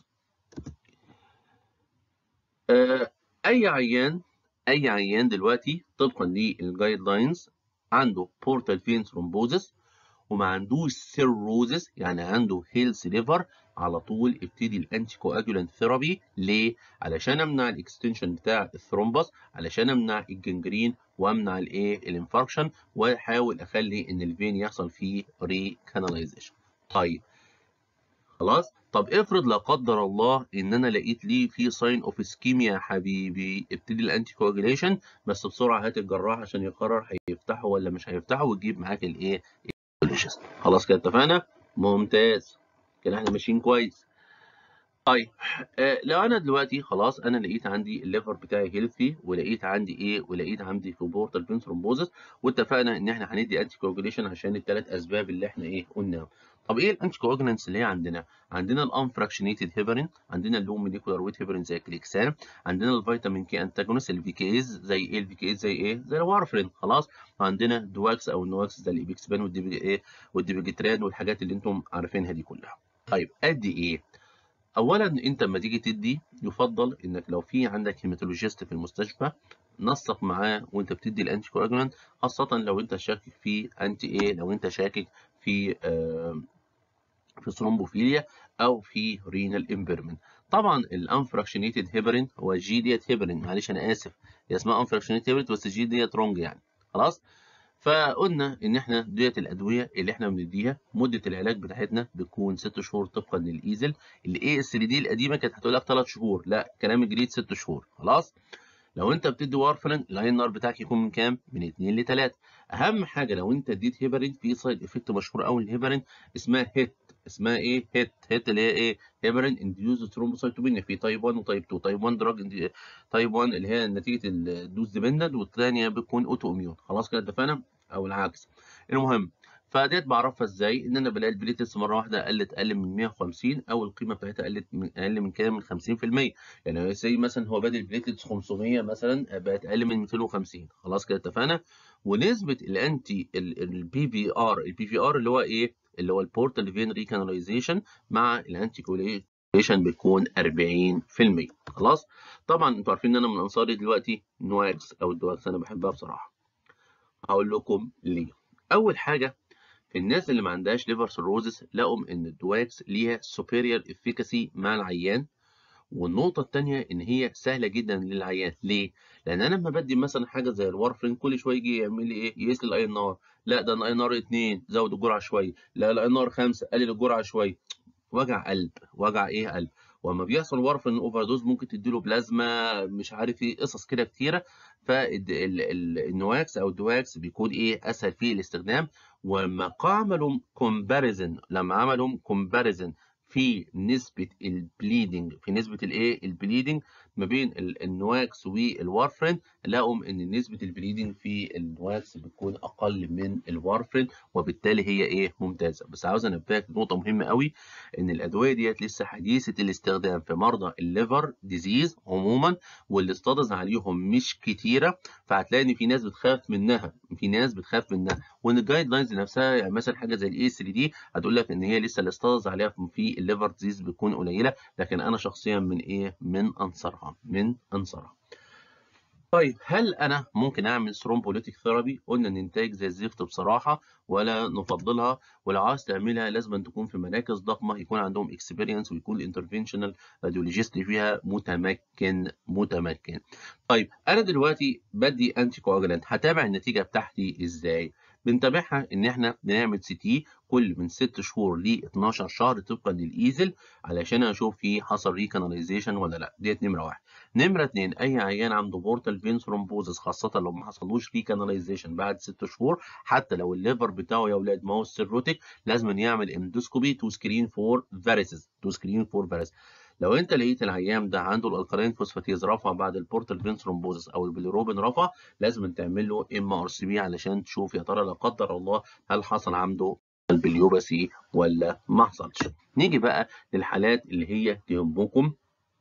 آه اي عيان اي عيان دلوقتي طبقا للجايد لاينز عنده بورتال فين ثرومبوزس وما عندوش سيروزس يعني عنده هيلث ليفر على طول ابتدي الانتي كواجولانت ثيرابي ليه؟ علشان امنع الاكستنشن بتاع الثرومبس علشان امنع الجنجرين وامنع الايه الانفاركشن واحاول اخلي ان الفين يحصل فيه ري كاناليزيشن طيب خلاص طب افرض لا قدر الله ان انا لقيت ليه في ساين اوف اسكيميا يا حبيبي ابتدي الانتي كواجوليشن بس بسرعه هات الجراح عشان يقرر هيفتحه ولا مش هيفتحه وتجيب معاك الايه خلاص كده اتفقنا ممتاز كده احنا ماشيين كويس طيب آه لو انا دلوقتي خلاص انا لقيت عندي الليفر بتاعي هيلثي ولقيت عندي ايه ولقيت عندي في بورتال فين ثرومبوزس واتفقنا ان احنا هندي انتي كواجوليشن عشان الثلاث اسباب اللي احنا ايه قلناهم طب ايه الانتي كواجولانتس اللي هي عندنا عندنا الانفراكشنيتد هيبرين عندنا اللو موليكولار ويت هيبرين زي الكليكسان عندنا الفيتامين كي انتاجونست الفي كيز زي ايه الفي كيز زي ايه زي الوارفرين خلاص عندنا دواكس او النواكس زي الايبكسبان والدي ايه والديبيجيتران والحاجات اللي انتم عارفينها دي كلها طيب ادي ايه اولا انت لما تيجي تدي يفضل انك لو في عندك هيماتولوجيست في المستشفى نسق معاه وانت بتدي الانتي كواجولانت خاصه لو انت شاكك في انتي ايه لو انت شاكك في آه في ثرومبوفيليا او في رينال امبيرمنت طبعا الانفراكشنيتد هيبرين هو جي ديت هيبرين معلش انا اسف هي اسمها انفراكشنيتد هيبرين بس جي ديت رونج يعني خلاص فقلنا ان احنا ديت الادويه اللي احنا بنديها مده العلاج بتاعتنا بتكون 6 شهور طبقا للايزل الاي اس دي القديمه كانت هتقول لك 3 شهور لا كلام الجديد 6 شهور خلاص لو انت بتدي وارفرين الاين نار بتاعك يكون من كام؟ من 2 ل 3 اهم حاجه لو انت اديت هيبرين في سايد افكت مشهور قوي الهيبرين اسمها هيت اسمها ايه؟ هيت هيت اللي هي ايه؟ هيبرين انديوز ثرومبوسايتوبينيا في تايب 1 وتايب 2 تايب 1 دراج تايب 1 اللي هي نتيجه الدوز ديبندنت والثانيه بتكون اوتو اميون خلاص كده اتفقنا؟ او العكس المهم فديت بعرفها ازاي ان انا بلاقي البليتس مره واحده قلت اقل من 150 او القيمه بتاعتها قلت من اقل من كده من 50% يعني زي مثلا هو بادئ البليتس 500 مثلا بقت اقل من 250 خلاص كده اتفقنا ونسبه الانتي البي في ار البي في ار اللي هو ايه اللي هو البورتال فين ريكاناليزيشن مع الانتي كوليشن بتكون 40% خلاص طبعا انتوا عارفين ان انا من انصاري دلوقتي نواكس او الدواكس انا بحبها بصراحه هقول لكم ليه اول حاجه الناس اللي ما عندهاش ليفر سيروزس لقوا ان الدواكس ليها سوبيريور افيكاسي مع العيان والنقطة التانية إن هي سهلة جدا للعيان، ليه؟ لأن أنا لما بدي مثلا حاجة زي الوارفرين كل شوية يجي يعمل لي إيه؟ يقيس لي الأي ان ار، لا ده أنا أي ان ار 2 زود الجرعة شوية، لا الأي ان ار 5 قلل الجرعة شوية، وجع قلب، وجع إيه قلب، واما بيحصل وارفرين اوفر دوز ممكن تديله بلازما مش عارف ايه قصص كده كتيره فالنواكس او الدواكس بيكون ايه اسهل في الاستخدام ولما عملوا كومباريزن لما عملوا كومباريزن في نسبة البليدنج في نسبة الايه البليدنج ما بين النواكس والوارفرين لقوا ان نسبة البليدنج في النواكس بتكون اقل من الوارفرين وبالتالي هي ايه ممتازة بس عاوز انبهك نقطة مهمة قوي ان الادوية ديت لسه حديثة الاستخدام في مرضى الليفر ديزيز عموما والاستادز عليهم مش كتيرة فهتلاقي ان في ناس بتخاف منها في ناس بتخاف منها وان الجايد لاينز نفسها يعني مثلا حاجة زي الاي 3 دي هتقول لك ان هي لسه الاستادز عليها في الليفر ديزيز بتكون قليله لكن انا شخصيا من ايه من انصارها من انصارها طيب هل انا ممكن اعمل ثرومبوليتيك ثيرابي قلنا ان النتائج زي الزفت بصراحه ولا نفضلها ولو عاوز تعملها لازم أن تكون في مراكز ضخمه يكون عندهم اكسبيرينس ويكون الانترفنشنال راديولوجيست فيها متمكن متمكن طيب انا دلوقتي بدي انتي كواجلانت هتابع النتيجه بتاعتي ازاي بنتابعها ان احنا بنعمل سي تي كل من 6 شهور ل 12 شهر طبقا للايزل علشان اشوف في حصل ريكاناليزيشن ولا لا ديت نمره واحد نمره اثنين اي عيان عنده بورتال فين ثرومبوزس خاصه لو ما حصلوش ريكاناليزيشن بعد 6 شهور حتى لو الليفر بتاعه يا اولاد ماوس سيروتيك لازم يعمل اندوسكوبي تو سكرين فور فاريسز تو سكرين فور فاريسز لو انت لقيت العيان ده عنده الالكالين فوسفاتيز رفع بعد البورتال فين ثرومبوزس او البيليروبين رفع لازم تعمل له ام ار سي بي علشان تشوف يا ترى لا قدر الله هل حصل عنده البليوباسي ولا ما حصلش نيجي بقى للحالات اللي هي تهمكم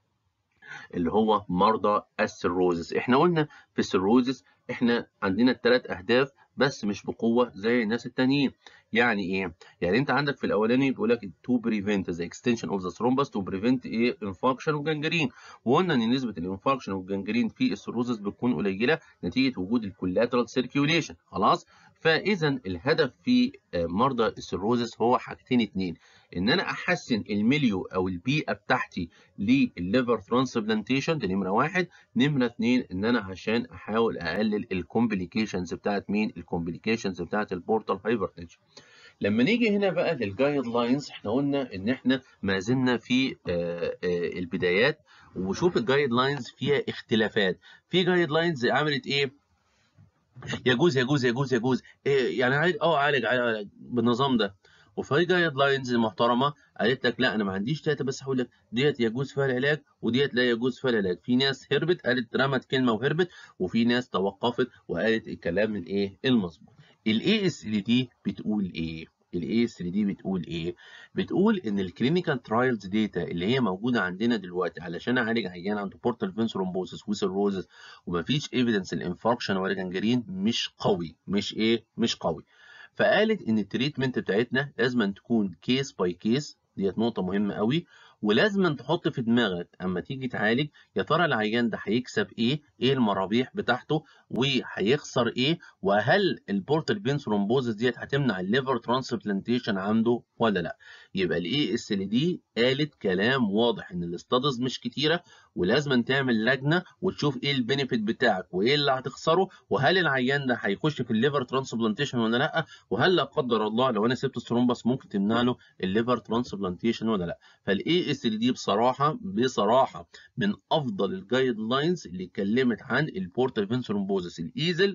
اللي هو مرضى السيروزس احنا قلنا في السيروزس احنا عندنا الثلاث اهداف بس مش بقوه زي الناس التانيين يعني ايه يعني انت عندك في الاولاني بيقول لك to prevent the extension of the thrombus to prevent ايه infarction وجنجرين وقلنا ان نسبه الانفاركشن والجنجرين في السيروزس بتكون قليله نتيجه وجود الكولاترال سيركيوليشن خلاص فاذا الهدف في مرضى السيروزس هو حاجتين اتنين ان انا احسن الميليو او البيئه بتاعتي للليفر ترانسبلانتيشن دي نمره واحد نمره اتنين ان انا عشان احاول اقلل الكومبليكيشنز بتاعت مين الكومبليكيشنز بتاعت البورتال هايبرتنشن لما نيجي هنا بقى للجايد لاينز احنا قلنا ان احنا ما زلنا في آآ آآ البدايات وشوف الجايد لاينز فيها اختلافات في جايد لاينز عملت ايه يجوز يجوز يجوز يجوز إيه يعني عالج اه عالج عالج بالنظام ده وفي جايد لاينز محترمه قالت لك لا انا ما عنديش داتا بس هقول لك ديت يجوز فيها العلاج وديت لا يجوز فيها العلاج في ناس هربت قالت رمت كلمه وهربت وفي ناس توقفت وقالت الكلام الايه المظبوط الاي اس ال دي بتقول ايه الاي اس ال دي بتقول ايه بتقول ان الكلينيكال ترايلز داتا اللي هي موجوده عندنا دلوقتي علشان اعالج عيان عنده بورتال فين ثرومبوسيس وسيروزس ومفيش ايفيدنس الانفاركشن ولا جنجرين مش قوي مش ايه مش قوي فقالت ان التريتمنت بتاعتنا لازم تكون كيس باي كيس ديت نقطه مهمه قوي ولازم تحط في دماغك اما تيجي تعالج يا ترى العيان ده هيكسب ايه ايه المرابيح بتاعته وهيخسر ايه وهل البورتال فين ثرومبوزس ديت هتمنع الليفر ترانسبلانتيشن عنده ولا لا يبقى الاي اس ال دي قالت كلام واضح ان الاستادز مش كتيره ولازم تعمل لجنه وتشوف ايه البينيفيت بتاعك وايه اللي هتخسره وهل العيان ده هيخش في الليفر ترانسبلانتيشن ولا لا وهل لا قدر الله لو انا سبت الثرومبس ممكن تمنع له الليفر ترانسبلانتيشن ولا لا فالاي اس ال دي بصراحه بصراحه من افضل الجايد لاينز اللي اتكلمت عن البورتال فين ثرومبوزس الايزل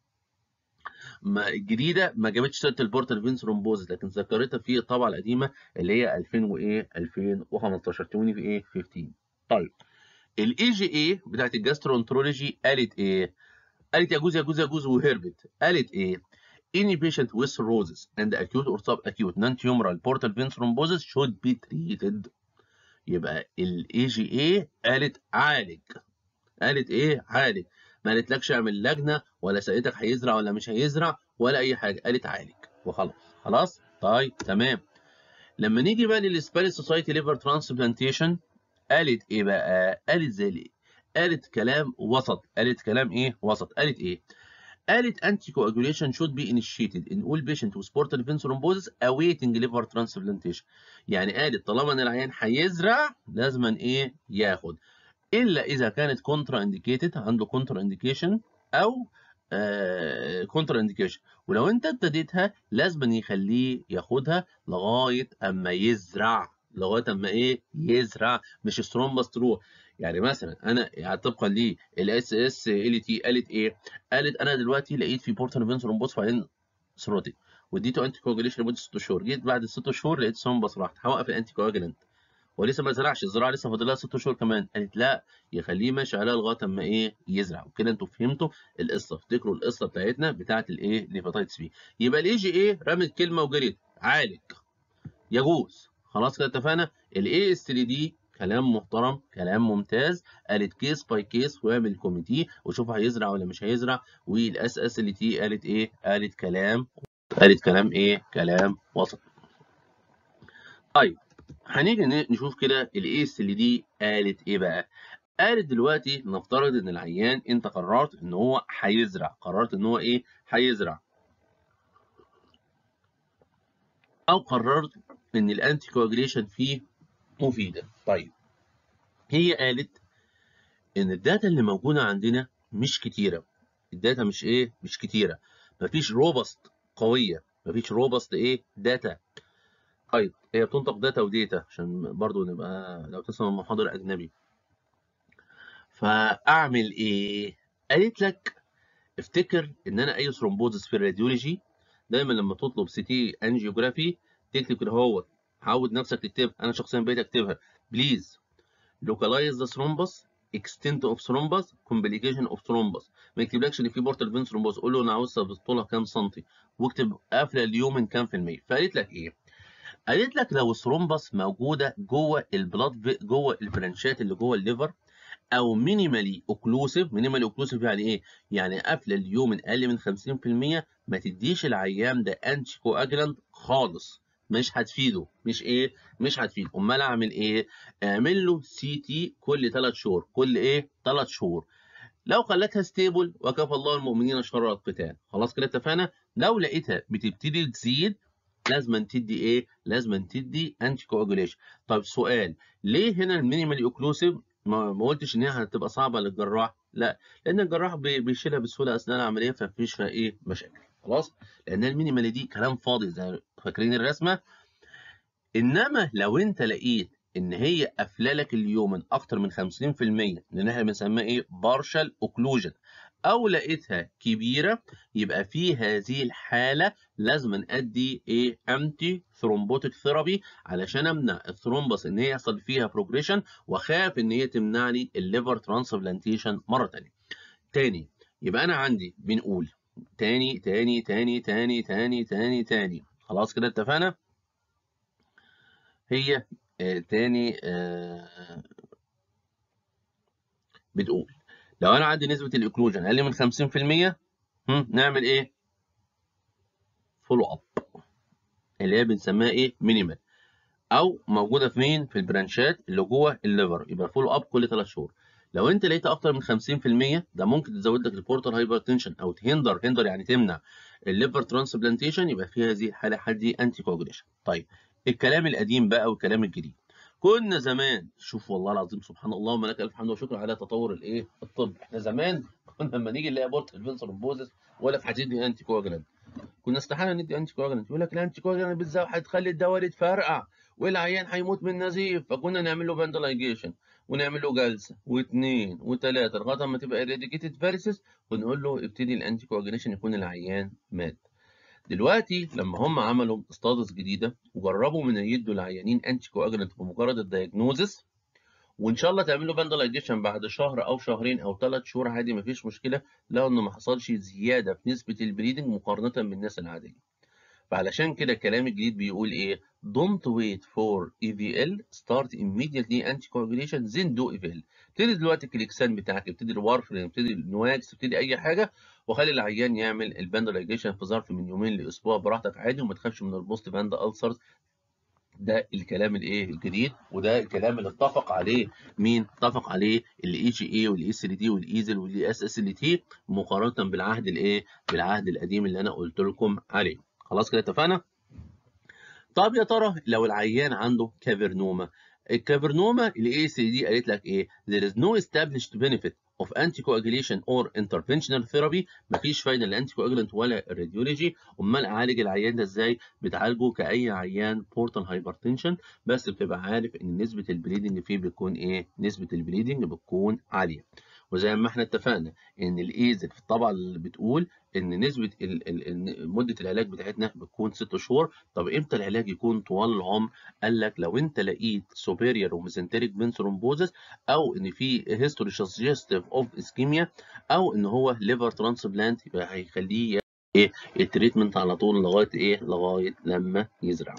ما الجديده ما جابتش سيره البورتال فين ثرومبوزس لكن ذكرتها في الطبعه القديمه اللي هي 2000 وايه 2015 توني في ايه 15 طيب الاي جي اي بتاعت الجاسترونترولوجي قالت ايه قالت يجوز يجوز يجوز وهربت قالت ايه any patient with cirrhosis and acute or subacute non-tumoral portal vein thrombosis should be treated يبقى الاي جي اي قالت عالج قالت ايه عالج ما قالتلكش اعمل لجنه ولا سالتك هيزرع ولا مش هيزرع ولا اي حاجه قالت عالج وخلاص خلاص طيب تمام لما نيجي بقى للسبانيش سوسايتي ليفر ترانسبلانتيشن قالت ايه بقى قالت زي ايه قالت كلام وسط قالت كلام ايه وسط قالت ايه قالت anticoagulation should be initiated in all patients with portal vein thrombosis awaiting liver transplantation يعني قالت طالما ان العيان هيزرع لازما ايه ياخد الا اذا كانت كونترا انديكيتد عنده كونترا انديكيشن او كونترا انديكيشن ولو انت ابتديتها لازم يخليه ياخدها لغايه اما يزرع لغايه اما ايه يزرع مش سترومبس تروح يعني مثلا انا يعني طبقا للاس اس ال تي قالت ايه؟ قالت انا دلوقتي لقيت في بورتال فين ثرومبوس وبعدين سروتي واديته انتي كواجوليشن لمده 6 شهور جيت بعد الست شهور لقيت ثرومبس راحت هوقف الانتي كواجولانت ولسه ما زرعش الزراعه لسه فاضل لها 6 شهور كمان قالت لا يخليه ماشي عليها لغايه اما ايه يزرع وكده انتوا فهمتوا القصه افتكروا القصه بتاعتنا بتاعت الايه ليفاتايتس بي يبقى الاي جي ايه رمت كلمه وجريت عالج يجوز خلاص كده اتفقنا الاي اس 3 دي كلام محترم كلام ممتاز قالت كيس باي كيس واعمل كوميتي وشوف هيزرع ولا مش هيزرع والاس اس ال تي قالت ايه قالت كلام قالت كلام ايه كلام وسط طيب هنيجي نشوف كده الاي اس ال دي قالت ايه بقى قالت دلوقتي نفترض ان العيان انت قررت ان هو هيزرع قررت ان هو ايه هيزرع او قررت ان الانتي كواجريشن فيه مفيده طيب هي قالت ان الداتا اللي موجوده عندنا مش كتيره الداتا مش ايه مش كتيره مفيش روبست قويه مفيش روبست ايه داتا طيب هي بتنطق داتا وديتا عشان برضو نبقى لو تسمع محاضر اجنبي فاعمل ايه قالت لك افتكر ان انا اي ثرومبوزس في الراديولوجي دايما لما تطلب سي تي انجيوجرافي تكتب كده هو عود نفسك تكتبها انا شخصيا بقيت اكتبها بليز localize the thrombus extent of thrombus complication of thrombus ما يكتبلكش ان في بورتال فين ثرومبوز قول له انا عاوز طولها كام سنتي واكتب قافله اليومن كام في الميه فقالت لك ايه قالت لك لو الثرومبس موجوده جوه البلاد جوه البرانشات اللي جوه الليفر او مينيمالي اوكلوسيف مينيمالي اوكلوسيف يعني ايه يعني قافله اليومن اقل من 50% ما تديش العيان ده انتي كواجلانت خالص مش هتفيده مش ايه مش هتفيده امال اعمل ايه اعمل له سي تي كل 3 شهور كل ايه 3 شهور لو خلتها ستيبل وكفى الله المؤمنين شر القتال خلاص كده اتفقنا لو لقيتها بتبتدي تزيد لازم تدي ايه لازم تدي انتي كواجوليشن طب سؤال ليه هنا المينيمال اوكلوسيف ما, ما قلتش ان هي هتبقى صعبه للجراح لا لان الجراح بيشيلها بسهوله اثناء العمليه فمفيش فيها ايه مشاكل خلاص لان المينيمال دي كلام فاضي زي فاكرين الرسمه انما لو انت لقيت ان هي قافله لك اليومن اكتر من 50% لان احنا بنسميها ايه بارشال اوكلوجن او لقيتها كبيره يبقى في هذه الحاله لازم ادي ايه انتي ثرومبوتيك ثيرابي علشان امنع الثرومبس ان هي يحصل فيها بروجريشن واخاف ان هي تمنع لي الليفر ترانسبلانتيشن مره ثانيه تاني يبقى انا عندي بنقول تاني تاني تاني تاني تاني تاني تاني خلاص كده اتفقنا هي آه تاني آه بتقول لو انا عندي نسبه الاكلوجن اقل من 50% هم نعمل ايه فولو اب اللي هي بنسميها ايه مينيمال او موجوده في مين في البرانشات اللي جوه الليفر يبقى فولو اب كل 3 شهور لو انت لقيت اكتر من 50% ده ممكن تزود لك البورتال هايبرتنشن او تهندر هندر يعني تمنع الليفر ترانسبلانتيشن يبقى في هذه الحاله حدي انتي كوجوليشن طيب الكلام القديم بقى والكلام الجديد كنا زمان شوف والله العظيم سبحان الله وملك الف حمد وشكر على تطور الايه الطب احنا زمان كنا لما نيجي نلاقي بورتال فين ثرومبوزس ولا في هتدي انتي كواجلانت كنا استحاله ندي انتي كواجلانت يقول لك الانتي كواجلانت بالذات هتخلي الدوالي تفرقع والعيان هيموت من نزيف فكنا نعمل له فاندلايجيشن ونعمل له جلسه واثنين وثلاثه لغايه ما تبقى اريديكيتد فيرسس ونقول له ابتدي الانتي كواجليشن يكون العيان مات دلوقتي لما هم عملوا استادس جديده وجربوا من يدوا العيانين انتي كواجلنت بمجرد الدايجنوزس وان شاء الله تعملوا فاندلايجيشن بعد شهر او شهرين او ثلاث شهور عادي مفيش مشكله لو انه ما حصلش زياده في نسبه البليدنج مقارنه بالناس العاديه فعلشان كده الكلام الجديد بيقول ايه don't wait for EVL start immediately anticoagulation then do EVL ابتدي دلوقتي الكليكسان بتاعك ابتدي الوارفرين ابتدي النواكس ابتدي اي حاجه وخلي العيان يعمل الباندلايجيشن في ظرف من يومين لاسبوع براحتك عادي وما تخافش من البوست باند ألسرز ده الكلام الايه الجديد وده الكلام اللي اتفق عليه مين اتفق عليه الاي جي اي والاي سي دي والايزل والاي اس اس ال تي مقارنه بالعهد الايه بالعهد القديم اللي انا قلت لكم عليه خلاص كده اتفقنا طب يا ترى لو العيان عنده كافرنوما الكافرنوما الاي سي دي قالت لك ايه there is no established benefit of anticoagulation or interventional therapy مفيش فايده للانتيكواجولانت ولا الراديولوجي امال اعالج العيان ده ازاي بتعالجه كاي عيان بورتال هايبرتنشن بس بتبقى عارف ان نسبه البليدنج فيه بتكون ايه نسبه البليدنج بتكون عاليه وزي ما احنا اتفقنا ان الايزل في الطبعه اللي بتقول ان نسبه ال ال مده العلاج بتاعتنا بتكون 6 شهور طب امتى العلاج يكون طوال العمر قال لك لو انت لقيت سوبيريور وميزنتريك فين ثرومبوزس او ان في هيستوري سجستيف اوف اسكيميا او ان هو ليفر ترانسبلانت يبقى هيخليه ايه التريتمنت على طول لغايه ايه لغايه لما يزرع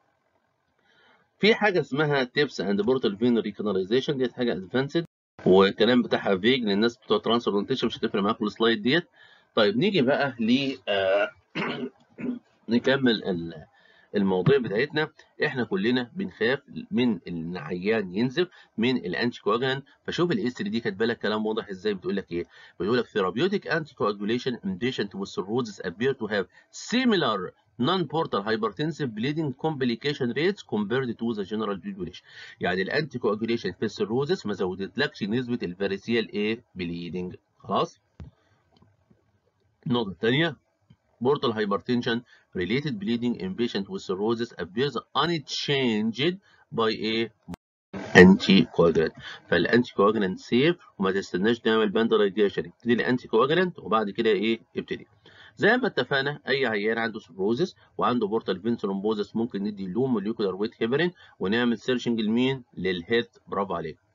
في حاجه اسمها تيبس اند بورتال فين ريكاناليزيشن ديت حاجه ادفانسد والكلام بتاعها فيج للناس بتوع ترانسبلانتيشن مش هتفرق معاكم السلايد ديت طيب نيجي بقى ل آه نكمل المواضيع بتاعتنا احنا كلنا بنخاف من ان العيان ينزف من الانتي كواجولانت فشوف الاس 3 دي كاتبه لك كلام واضح ازاي بتقول لك ايه بتقول لك therapeutic anticoagulation in patient with cirrhosis appear to have similar non-portal hypertensive bleeding complication rates compared to the general population يعني الانتي كواجوليشن في السيروزس ما زودتلكش نسبه الفاريسيال ايه بليدنج خلاص النقطه الثانيه portal hypertension related bleeding in patient with cirrhosis appears unchanged by a anticoagulant فالانتي كواجولانت سيف وما تستناش تعمل باندلايجيشن ابتدي الانتي كواجولانت وبعد كده ايه ابتدي زي ما اتفقنا اي عيان عنده سيروزس وعنده بورتال فين ثرومبوزس ممكن ندي لو موليكولار ويت هيبرين ونعمل سيرشنج لمين للهيد برافو عليك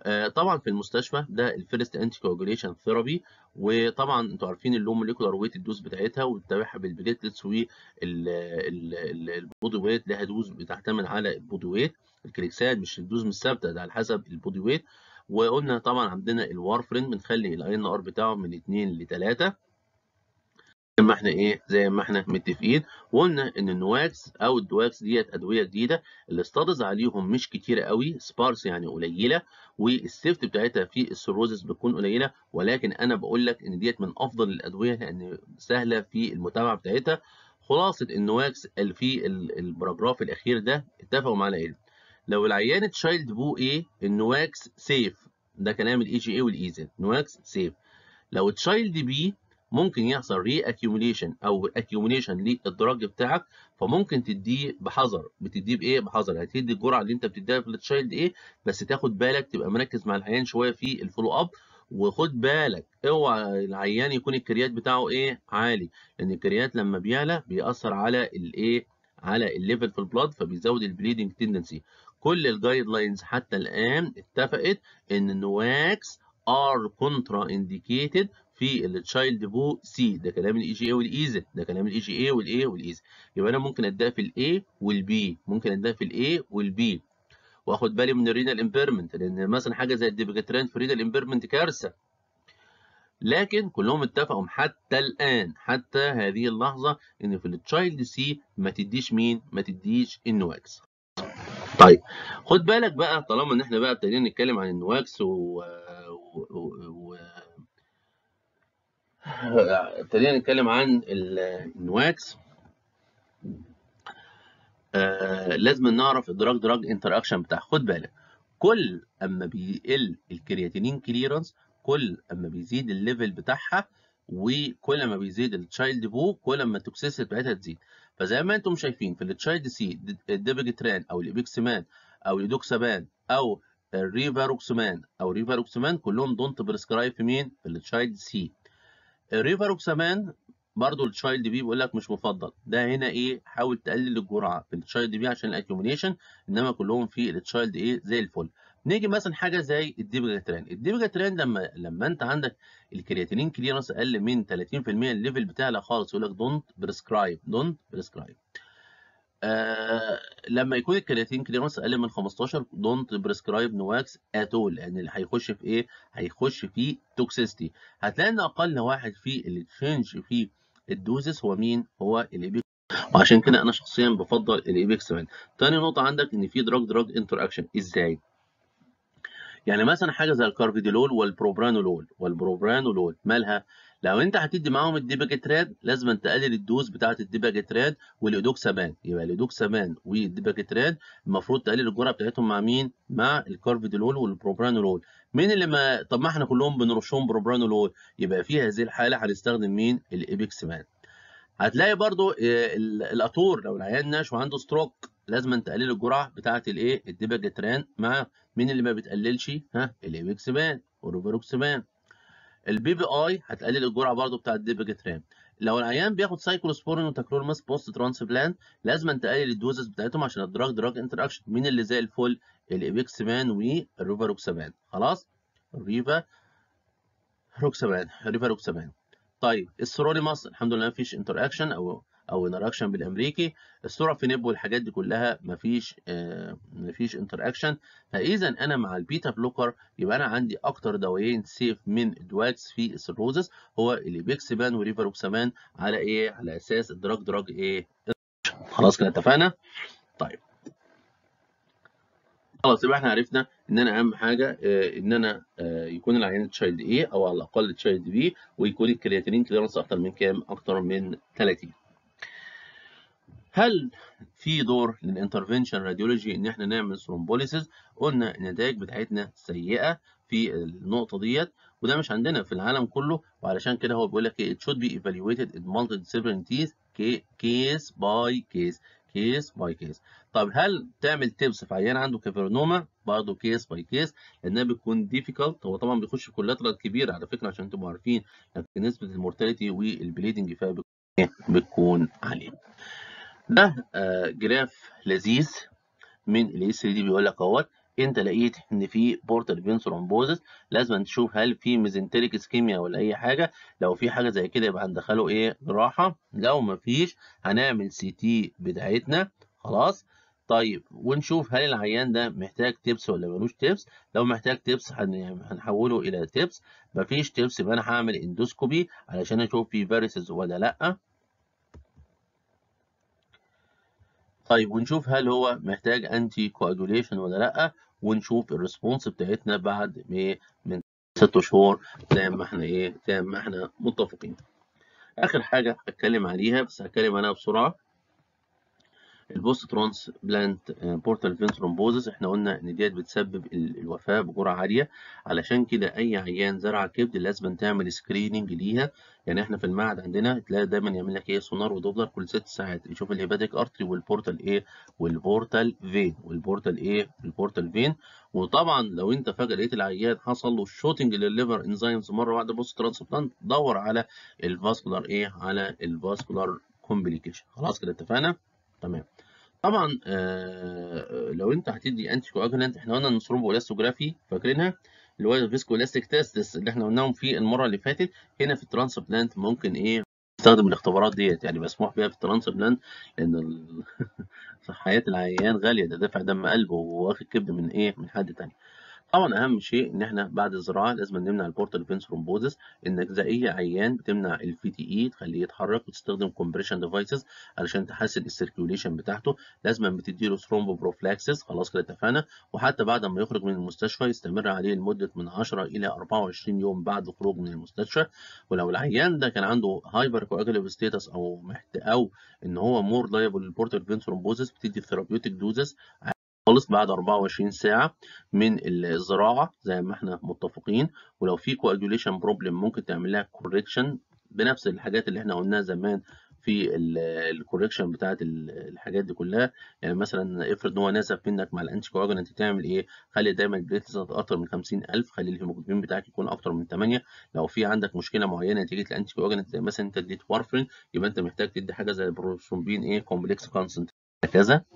آه، طبعا في المستشفى ده الفيرست انتي كواجوليشن ثيرابي وطبعا انتوا عارفين اللو موليكولار ويت الدوز بتاعتها وبتتابعها بالبليتلتس والبودي ويت لها دوز بتعتمد على البودي ويت الكريكسات مش الدوز مش ثابته ده على حسب البودي ويت وقلنا طبعا عندنا الوارفرين بنخلي الاي ان ار بتاعه من 2 ل 3 زي ما احنا ايه زي ما احنا متفقين وقلنا ان النواكس او الدواكس ديت ادويه جديده الاستادز عليهم مش كتيره قوي سبارس يعني قليله والسيفت بتاعتها في السيروزس بتكون قليله ولكن انا بقول لك ان ديت من افضل الادويه لان سهله في المتابعه بتاعتها خلاصه النواكس اللي في الباراجراف الاخير ده اتفقوا معانا ايه لو العيان تشايلد بو ايه النواكس سيف ده كلام الاي جي اي والايزن نواكس سيف لو تشايلد بي ممكن يحصل ري اكيوميليشن او اكيوميليشن للدراج بتاعك فممكن تديه بحذر بتديه بايه بحذر هتدي الجرعه اللي انت بتديها في التشايلد ايه بس تاخد بالك تبقى مركز مع العيان شويه في الفولو اب وخد بالك اوعى العيان يكون الكريات بتاعه ايه عالي لان الكريات لما بيعلى بيأثر على الايه على الليفل في البلاد فبيزود البليدنج تندنسي كل الجايد لاينز حتى الان اتفقت ان النواكس ار كونترا انديكيتد في التشايلد بو سي ده كلام الاي جي اي والايزن ده كلام الاي جي اي والاي والايزن يبقى انا ممكن اديها في الاي والبي ممكن اديها في الاي والبي واخد بالي من الرينال امبيرمنت لان مثلا حاجه زي الديبيجاتران في الرينال امبيرمنت كارثه لكن كلهم اتفقوا حتى الان حتى هذه اللحظه ان في التشايلد سي ما تديش مين ما تديش النواكس طيب خد بالك بقى طالما ان احنا بقى ابتدينا نتكلم عن النواكس و, و... و... ابتدينا نتكلم عن النواكس آه لازم نعرف الدراج دراج انتر اكشن بتاعها خد بالك كل اما بيقل الكرياتينين كليرنس كل اما بيزيد الليفل بتاعها وكل ما بيزيد التشايلد بو كل ما التوكسيسيتي بتاعتها تزيد فزي ما انتم شايفين في التشايلد سي الديبيجتران او الابيكسمان او الادوكسابان او الريفاروكسمان او ريفاروكسمان كلهم دونت بريسكرايب في مين في التشايلد سي الريفاروكسمان برضه التشايلد بي بيقول لك مش مفضل ده هنا ايه حاول تقلل الجرعه في التشايلد بي عشان الاكيوميليشن انما كلهم في التشايلد ايه زي الفل نيجي مثلا حاجه زي الديبيجاتران الديبيجاتران لما لما انت عندك الكرياتينين كليرنس اقل من 30% الليفل بتاعها خالص يقول لك دونت بريسكرايب دونت بريسكرايب آه لما يكون الكرياتين كليرنس اقل من 15 دونت بريسكرايب نواكس اتول لان اللي هيخش في ايه؟ هيخش في توكسيستي هتلاقي ان اقل واحد في اللي تشينج في الدوزس هو مين؟ هو الايبيك وعشان كده انا شخصيا بفضل الايبيكس مان. تاني نقطه عندك ان في دراج دراج انتر اكشن ازاي؟ يعني مثلا حاجه زي الكارفيديلول والبروبرانولول والبروبرانولول مالها؟ لو انت هتدي معاهم الديباجيتراد لازم تقلل الدوز بتاعه الديباجيتراد والايدوكسابان يبقى الايدوكسابان والديباجيتراد المفروض تقلل الجرعه بتاعتهم مع مين؟ مع الكارفيديلول والبروبرانولول مين اللي ما طب ما احنا كلهم بنرشهم بروبرانولول يبقى في هذه الحاله هنستخدم مين؟ الايبيكسمان هتلاقي برضو الاتور لو العيان ناش وعنده ستروك لازم تقلل الجرعه بتاعه الايه؟ الديباجيتران مع مين اللي ما بتقللش؟ ها الايبيكسمان والروفيروكسمان البي بي اي هتقلل الجرعه برضو بتاع الديبيجتران لو العيان بياخد سايكلوسبورين وتاكرولماس بوست ترانسبلانت لازم تقلل الدوزز بتاعتهم عشان الدراج دراج انتر اكشن مين اللي زي الفل الايبيكسمان والريفاروكسابان خلاص الريفا روكسابان ريفاروكسابان طيب السروليماس الحمد لله مفيش انتر اكشن او او انتراكشن بالامريكي السورافينيب والحاجات دي كلها مفيش آه مفيش انتر اكشن فاذا انا مع البيتا بلوكر يبقى انا عندي اكتر دوايين سيف من الدواكس في السيروزس هو الابيكسبان وريفاروكسامان على ايه على اساس الدراج دراج ايه خلاص كده اتفقنا طيب خلاص يبقى احنا عرفنا ان انا اهم حاجه آه ان انا آه يكون العيان تشايلد ايه او على الاقل تشايلد بي ويكون الكرياتينين كليرنس اكتر من كام اكتر من 30 هل في دور للانترفنشن راديولوجي ان احنا نعمل ثرومبوليسيس قلنا النتائج بتاعتنا سيئه في النقطه ديت وده مش عندنا في العالم كله وعلشان كده هو بيقول لك it should be evaluated in multidisciplinary case by case كيس باي كيس طب هل تعمل تيبس في عيان عنده كافرنوما برضه كيس باي كيس لانها بتكون ديفيكالت هو طبعا بيخش في كولاترال كبيره على فكره عشان تبقوا عارفين لكن نسبه المورتاليتي والبليدنج فيها بتكون عاليه ده آه جراف لذيذ من الاي 3 دي بيقول لك اهوت انت لقيت ان في بورتال فين ثرومبوزس لازم تشوف هل في ميزنتريك اسكيميا ولا اي حاجه لو في حاجه زي كده يبقى هندخله ايه جراحه لو مفيش هنعمل سي تي بتاعتنا خلاص طيب ونشوف هل العيان ده محتاج تبس ولا ملوش تبس لو محتاج تبس هنحوله الى تبس مفيش تبس يبقى انا هعمل اندوسكوبي علشان اشوف في فيروسز ولا لا طيب ونشوف هل هو محتاج انتي كواجوليشن ولا لا ونشوف الريسبونس بتاعتنا بعد من ست شهور زي ما احنا ايه زي ما احنا متفقين اخر حاجه هتكلم عليها بس هتكلم عنها بسرعه البوست ترانس بلانت بورتال فين ثرومبوزس احنا قلنا ان ديت بتسبب الوفاه بجرعه عاليه علشان كده اي عيان زرع كبد لازم تعمل سكريننج ليها يعني احنا في المعهد عندنا تلاقي دايما يعمل لك ايه سونار ودوبلر كل ست ساعات يشوف الهيباتيك ارتري والبورتال ايه والبورتال فين والبورتال ايه والبورتال فين وطبعا لو انت فجاه لقيت العيان حصل له شوتنج للليفر انزيمز مره واحده بوست ترانسبلانت دور على الفاسكولار ايه على الفاسكولار كومبليكيشن خلاص كده اتفقنا تمام طبعا آه لو انت هتدي انتي كواجولانت احنا قلنا ان الثرومبولاستوجرافي فاكرينها اللي هو الفيسكو الاستيك تيست اللي احنا قلناهم في المره اللي فاتت هنا في الترانسبلانت ممكن ايه نستخدم الاختبارات ديت يعني مسموح بيها في الترانسبلانت لان ال... حياه العيان غاليه ده دافع دم قلبه واخد كبد من ايه من حد تاني طبعا اهم شيء ان احنا بعد الزراعه لازم نمنع البورتال فين ثرومبوزس انك زي اي عيان بتمنع الفي تي اي تخليه يتحرك وتستخدم كومبريشن ديفايسز علشان تحسن السيركيوليشن بتاعته لازم بتديله ثرومبو بروفلاكسس خلاص كده اتفقنا وحتى بعد ما يخرج من المستشفى يستمر عليه لمده من 10 الى 24 يوم بعد الخروج من المستشفى ولو العيان ده كان عنده هايبر كواجوليف ستيتس او محت او ان هو مور لايبل للبورتال فين ثرومبوزس بتدي ثيرابيوتيك دوزز خالص بعد 24 ساعة من الزراعة زي ما احنا متفقين ولو في كواجوليشن بروبلم ممكن تعمل لها كوريكشن بنفس الحاجات اللي احنا قلناها زمان في الكوريكشن بتاعت الحاجات دي كلها يعني مثلا افرض ان هو نزف منك مع الانتي كواجولانت تعمل ايه؟ خلي دايما البليتلز اكتر من 50000 خلي الهيموجلوبين بتاعك يكون اكتر من 8 لو في عندك مشكله معينه نتيجه الانتي كواجولانت زي مثلا انت اديت وارفرين يبقى انت محتاج تدي حاجه زي البروسومبين ايه كومبلكس كونسنت هكذا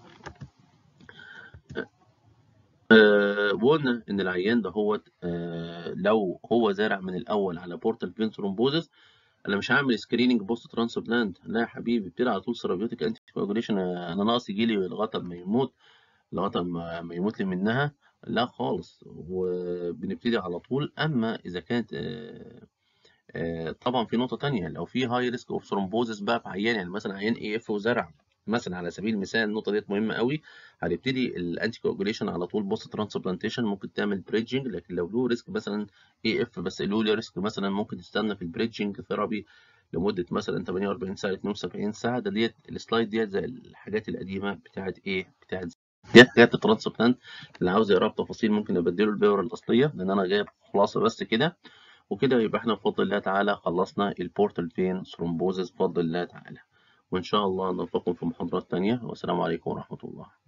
أه وقلنا ان العيان ده هو أه لو هو زارع من الاول على بورتال فين ثرومبوزس انا مش هعمل سكريننج بوست ترانسبلانت لا يا حبيبي ابتدي على طول سيرابيوتيك انتي كواجوليشن انا ناقص يجي لي لغايه ما يموت لغايه ما يموت لي منها لا خالص وبنبتدي على طول اما اذا كانت أه طبعا في نقطه تانية لو في هاي ريسك اوف ثرومبوزس بقى في عيان يعني مثلا عيان اي اف وزرع مثلا على سبيل المثال النقطه ديت مهمه قوي هنبتدي الانتي كواجوليشن على طول بوست ترانسبلانتيشن ممكن تعمل بريدجنج لكن لو له ريسك مثلا اي اف بس له ريسك مثلا ممكن تستنى في البريدجنج ثيرابي لمده مثلا 48 ساعه 72 ساعه ده ديت السلايد ديت زي الحاجات القديمه بتاعت ايه بتاعت ديت حاجات الترانسبلانت اللي عاوز يقرا بتفاصيل ممكن ابدله البيور الاصليه لان انا جايب خلاصه بس كده وكده يبقى احنا بفضل الله تعالى خلصنا البورتال فين ثرومبوزس بفضل الله تعالى وإن شاء الله نلقاكم في محاضرات تانية والسلام عليكم ورحمة الله